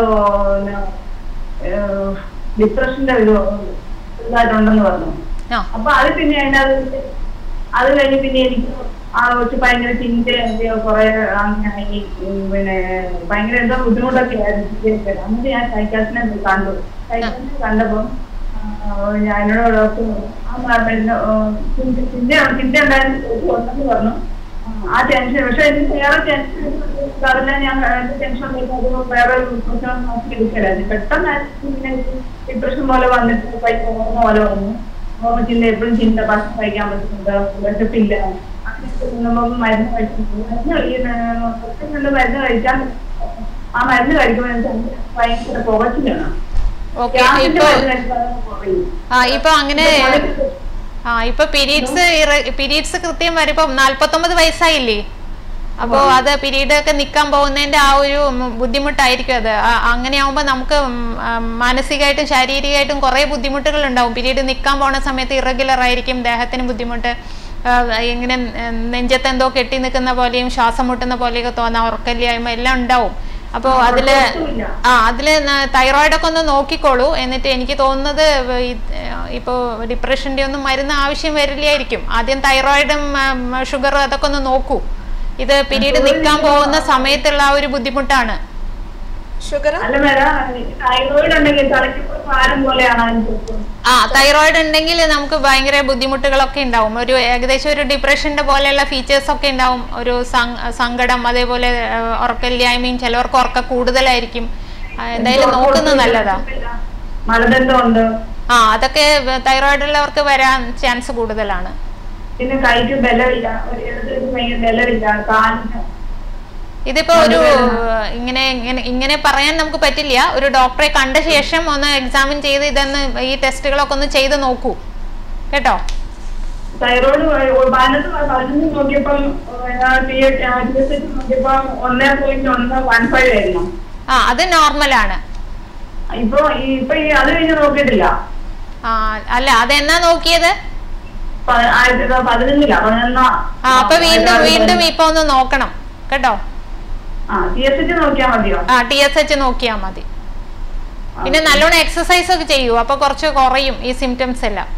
ഡിപ്രഷന്റെ ഇത് ഇതായിട്ടുണ്ടെന്ന് പറഞ്ഞു ആ അപ്പൊ അത് പിന്നെ അതിനകത്ത് അത് കഴിഞ്ഞ് പിന്നെ എനിക്ക് ആ വെച്ച് ഭയങ്കര ചിന്ത കുറെ അങ്ങനെ പിന്നെ ഭയങ്കര എന്തോ ബുദ്ധിമുട്ടൊക്കെ ആയിരുന്നു ചിന്തയൊക്കെ. എന്നിട്ട് ഞാൻ സൈക്കാസിനെ കണ്ടു സൈക്കാസിനെ കണ്ടപ്പോ ആ, ഞാൻ എന്നോട് ഡോക്ടർ പറഞ്ഞു, ആ മരുന്ന് ആ, ചിന്ത ചിന്ത ചിന്ത ഉണ്ടായിരുന്നു ഉണ്ടെന്ന് പറഞ്ഞു ആ, ആ ടെൻഷൻ പക്ഷെ എനിക്ക് വേറെ ടെൻഷൻ അതെല്ലാം ഞാൻ ടെൻഷൻ വേറെ പ്രശ്നം നോക്കി എടുക്കലായിരുന്നു പെട്ടെന്ന് പിന്നെ ഡിപ്രഷൻ പോലെ വന്നിട്ട് പൈസ ഓർമ്മ പോലെ വന്നു ഓർമ്മ ചിന്ത എപ്പോഴും ചിന്ത ഭക്ഷണം കഴിക്കാൻ പറ്റുന്നുണ്ട് വിശപ്പില്ല അങ്ങനെയൊക്കെ നമ്മൾ മരുന്ന് കഴിച്ചിട്ടുണ്ട് മരുന്ന് കഴിക്കുന്ന കുറച്ച് നല്ല മരുന്ന് കഴിക്കാൻ ആ മരുന്ന് കഴിക്കുമ്പോൾ എനിക്ക് ഭയങ്കര പുകച്ചിലാണ് ഓക്കെ ഗ്യാസിന്റെ ഇപ്പൊ മരുന്ന് കഴിച്ചാൽ അത് കുറയും ആ ഇപ്പൊ അങ്ങനെ ആ ഇപ്പൊ പീരീഡ്സ് പീരീഡ്സ് കൃത്യം വരും ഇപ്പൊ നാല്പത്തൊമ്പത് വയസ്സായില്ലേ അപ്പോൾ അത് പീരീഡ് ഒക്കെ നിൽക്കാൻ പോകുന്നതിന്റെ ആ ഒരു ഉം, ബുദ്ധിമുട്ടായിരിക്കും അത് ആ- അങ്ങനെയാവുമ്പോൾ നമുക്ക് ഉം, ആ, മാനസികമായിട്ടും ശാരീരികമായിട്ടും കുറേ ബുദ്ധിമുട്ടുകൾ ഉണ്ടാവും പീരീഡ് നിൽക്കാൻ പോണ സമയത്ത് ഇറഗുലർ ആയിരിക്കും ദേഹത്തിന് ബുദ്ധിമുട്ട് ആ, ഇങ്ങനെ ഉം, നെഞ്ചത്ത് എന്തോ കെട്ടി നിൽക്കുന്ന പോലെയും ശ്വാസം മുട്ടുന്ന പോലെയൊക്കെ തോന്നാം ഉറക്കല്ലായ്മ എല്ലാം ഉണ്ടാവും അപ്പോൾ അതില് ഒട്ടുമില്ല. ആ അതിൽ തൈറോയിഡൊക്കെ ഒന്ന് നോക്കിക്കോളൂ എന്നിട്ട് എനിക്ക് തോന്നുന്നത് ഇപ്പോൾ ഡിപ്രഷൻ്റെ ഒന്നും മരുന്ന് ആവശ്യം വരില്ലായിരിക്കും ആദ്യം തൈറോയിഡും ഷുഗറും അതൊക്കെ ഒന്ന് നോക്കൂ ഇത് പിരീഡ് നിൽക്കാൻ പോകുന്ന സമയത്തുള്ള ആ ഒരു ബുദ്ധിമുട്ടാണ് ഷുഗർ അല്ല മേഡം തൈറോയിഡ് ഉണ്ടെങ്കിൽ തലയ്ക്ക് ഒരു ഭാരം പോലെയാണ് അതിന് തോന്നുന്നത് ആ തൈറോയിഡ് ഉണ്ടെങ്കിൽ നമുക്ക് ഭയങ്കര ബുദ്ധിമുട്ടുകളൊക്കെ ഉണ്ടാവും ഒരു ഏകദേശം ഒരു ഡിപ്രഷന്റെ പോലെയുള്ള ഫീച്ചേഴ്സ് ഒക്കെ ഉണ്ടാവും ഒരു സങ്- സങ്കടം അതേപോലെ ആ, ഉറക്കമില്ലായ്മയും ചിലവർക്ക് ഉറക്കം കൂടുതലായിരിക്കും ആ, എന്തായാലും നോക്കുന്നത് നല്ലതാ മലബന്ധമുണ്ട് ആ അതൊക്കെ തൈറോയിഡ് ഉള്ളവർക്ക് വരാൻ ചാൻസ് കൂടുതലാണ് പിന്നെ കൈക്ക് ബലമില്ല ഒരു ഇടത്ത് ഭയങ്കര ബലമില്ല കാലിന് ഇതിപ്പോ ഒരു ഇങ്ങനെ ഇങ്ങനെ ഇങ്ങനെ പറയാൻ നമുക്ക് പറ്റില്ല ഒരു ഡോക്ടറെ കണ്ട ശേഷം ഒന്ന് എക്സാമിൻ ചെയ്ത് ഇതൊന്ന് ഈ ടെസ്റ്റുകളൊക്കെ ഒന്ന് ചെയ്ത് നോക്കൂ കേട്ടോ തൈറോയിഡ് പതിനൊന്ന് പതിനൊന്ന് നോക്കിയപ്പം ടി എസ് എച്ച് നോക്കിയപ്പം ഒന്നേ പോയിന്റ് ഒന്ന് വൺ ഫൈവ് ആയിരുന്നു ആ അത് നോർമലാണ് ഇപ്പൊ ഈ ഇപ്പൊ ഈ അത് കഴിഞ്ഞ് നോക്കിയിട്ടില്ല ആ അല്ല അതെന്നാ നോക്കിയത് പ- ആയിരത്തി തൊള്ളായിരത്തി പതിനൊന്നില്ല പതിനൊന്നാ ആ അപ്പൊ വീണ്ടും വീണ്ടും ഇപ്പൊ ഒന്ന് നോക്കണം കേട്ടോ ആ ടി എസ് എച്ച് നോക്കിയാൽ മതിയോ ആ ടി എസ് എച്ച് നോക്കിയാൽ മതി പിന്നെ നല്ലോണം എക്സസൈസ് ഒക്കെ ചെയ്യൂ അപ്പൊ കുറച്ച് കുറയും ഈ സിംറ്റംസ് എല്ലാം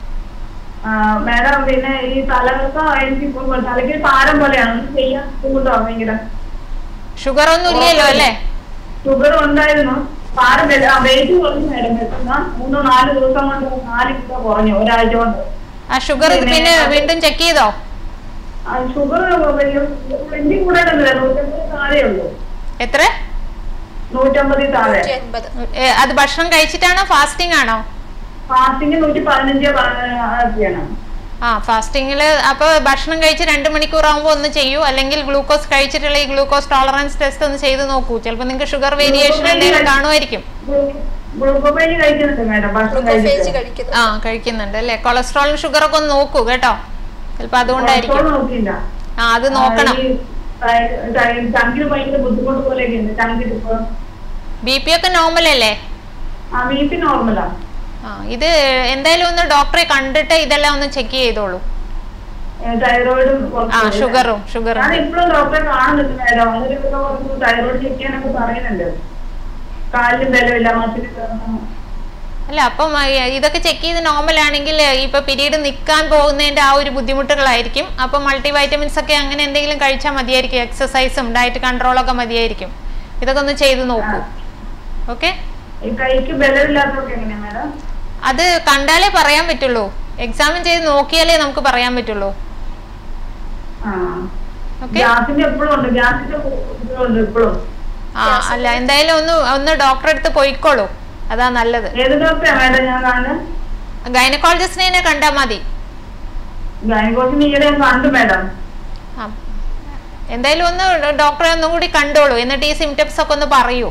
മാഡം പിന്നെ ഈ തലകൾക്ക് എനിക്ക് ഇപ്പൊ തലയ്ക്ക് താരം പോലെയാണ് ഒന്നും ചെയ്യാൻ ബുദ്ധിമുട്ടോ ഭയങ്കര ഷുഗർ ഒന്നും ഇല്ലല്ലോ അല്ലേ ഷുഗർ ഉണ്ടായിരുന്നു താരം വെയിറ്റ് കുറഞ്ഞു മാഡം പെട്ടെന്ന് മൂന്നോ നാല് ദിവസം കൊണ്ട് നാല് കിലോ കുറഞ്ഞു ഒരാഴ്ച കൊണ്ട് ആ ഷുഗർ പിന്നെ വീണ്ടും ചെക്ക് ചെയ്തോ ഷുഗർ ട്വന്റി കൂടുതലൊന്നുമില്ല നൂറ്റമ്പത് താഴെ ഉള്ളൂ എത്ര നൂറ്റമ്പതിൽ താഴെ നൂറ്റി അൻപത് ഏ, അത് ഭക്ഷണം കഴിച്ചിട്ടാണോ ഫാസ്റ്റിംഗ് ആണോ ഫാസ്റ്റിംഗ് നൂറ്റി പതിനഞ്ച് ഒക്കെയാണ് ആ ഫാസ്റ്റിങ്ങിൽ അപ്പോൾ ഭക്ഷണം കഴിച്ച് രണ്ട് മണിക്കൂർ ആകുമ്പോൾ ഒന്ന് ചെയ്യൂ അല്ലെങ്കിൽ ഗ്ലൂക്കോസ് കഴിച്ചിട്ടുള്ള ഈ ഗ്ലൂക്കോസ് ടോളറൻസ് ടെസ്റ്റ് ഒന്ന് ചെയ്ത് നോക്കൂ ചിലപ്പോൾ നിങ്ങൾക്ക് ഷുഗർ വേരിയേഷൻ എന്തെങ്കിലും കാണുമായിരിക്കും ഗ്ലൂക്കോഫേജ് കഴിക്കുന്നുണ്ട് മാഡം ഭക്ഷണം ഗ്ലൂക്കോഫേജ് കഴിച്ചിട്ട് കഴിക്കുന്നു ആ കഴിക്കുന്നുണ്ട് അല്ലേ കൊളസ്ട്രോളും ഷുഗറൊക്കെ ഒന്ന് നോക്കൂ കേട്ടോ ചിലപ്പോൾ അതുകൊണ്ടായിരിക്കും കൊളസ്ട്രോൾ നോക്കിയില്ല ആ അത് നോക്കണം ആ, ഈ തൈ- തൈ- ചങ്കിന് ഭയങ്കര ബുദ്ധിമുട്ട് പോലെയൊക്കെ ഉണ്ട് ചങ്കിന് ഇപ്പൊ ബി പി ഒക്കെ നോർമൽ അല്ലേ ആ ബി പി നോർമലാ ആ ഇത് എന്തായാലും ഒന്ന് ഡോക്ടറെ കണ്ടിട്ട് ഇതെല്ലാം ഒന്ന് ചെക്ക് ചെയ്തോളൂ തൈറോയിഡും ആ ഷുഗറും ഷുഗറും ഞാൻ ഇപ്പോഴും ഡോക്ടറെ കാണുന്നുണ്ട് മാഡം അതിലൊക്കെ പറഞ്ഞു തൈറോയിഡ് ചെക്ക് ചെയ്യാനൊക്കെ പറയുന്നുണ്ട് കാലിന് ബലമില്ല മസിൽ അല്ല അപ്പം ആ, ഇതൊക്കെ ചെക്ക് ചെയ്ത് നോർമൽ ആണെങ്കിൽ ഇപ്പൊ പിരീഡ് നിൽക്കാൻ പോകുന്നതിന്റെ ആ ഒരു ബുദ്ധിമുട്ടുകളായിരിക്കും അപ്പം മൾട്ടി വൈറ്റമിൻസ് ഒക്കെ അങ്ങനെ എന്തെങ്കിലും കഴിച്ചാൽ മതിയായിരിക്കും എക്സസൈസും ഡയറ്റ് കൺട്രോളൊക്കെ മതിയായിരിക്കും ഇതൊക്കെ ഒന്ന് ചെയ്ത് നോക്കൂ ഓക്കെ ഈ കൈക്ക് ബലമില്ലാത്തതൊക്കെ എങ്ങനെയാ മാഡം അത് കണ്ടാലേ പറയാൻ പറ്റുള്ളൂ എക്സാമിൻ ചെയ്ത് നോക്കിയാലേ നമുക്ക് പറയാൻ പറ്റുള്ളൂ ആ ഓക്കെ ഗ്യാസിന്റെ എപ്പോഴും ഉണ്ട് ഗ്യാസിന്റെ ഉണ്ട് ഇപ്പോഴും ആ അല്ല എന്തായാലും ഒന്ന് ഒന്ന് ഡോക്ടറെ അടുത്ത് പോയിക്കോളൂ അതാ നല്ലത് ഏത് ഡോക്ടറാ മാഡം ഞാൻ കാണുന്നത് ഗൈനക്കോളജിസ്റ്റിനെ തന്നെ കണ്ടാൽ മതി ഗൈനക്കോസിന് ഈയിടെ ഞാൻ കണ്ടു മാഡം ആ. എന്തായാലും ഒന്ന് ഡോക്ടറെ ഒന്നും കൂടി കണ്ടോളൂ എന്നിട്ട് ഈ സിംറ്റംസ് ഒക്കെ ഒന്ന് പറയൂ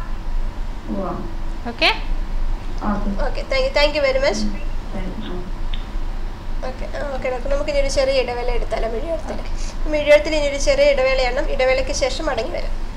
okay okay okay thank you thank you very much thank you okay okay doctor നമുക്ക് ഇനി ഒരു ചെറിയ ഇടവേള എടുത്താലോ മിഴിയെഴുത്തിൽ മിഴിയെഴുത്തിൽ ഇനി ഒരു ചെറിയ ഇടവേളയാണ് ഇടവേളയ്ക്ക് ശേഷം മടങ്ങി വരാം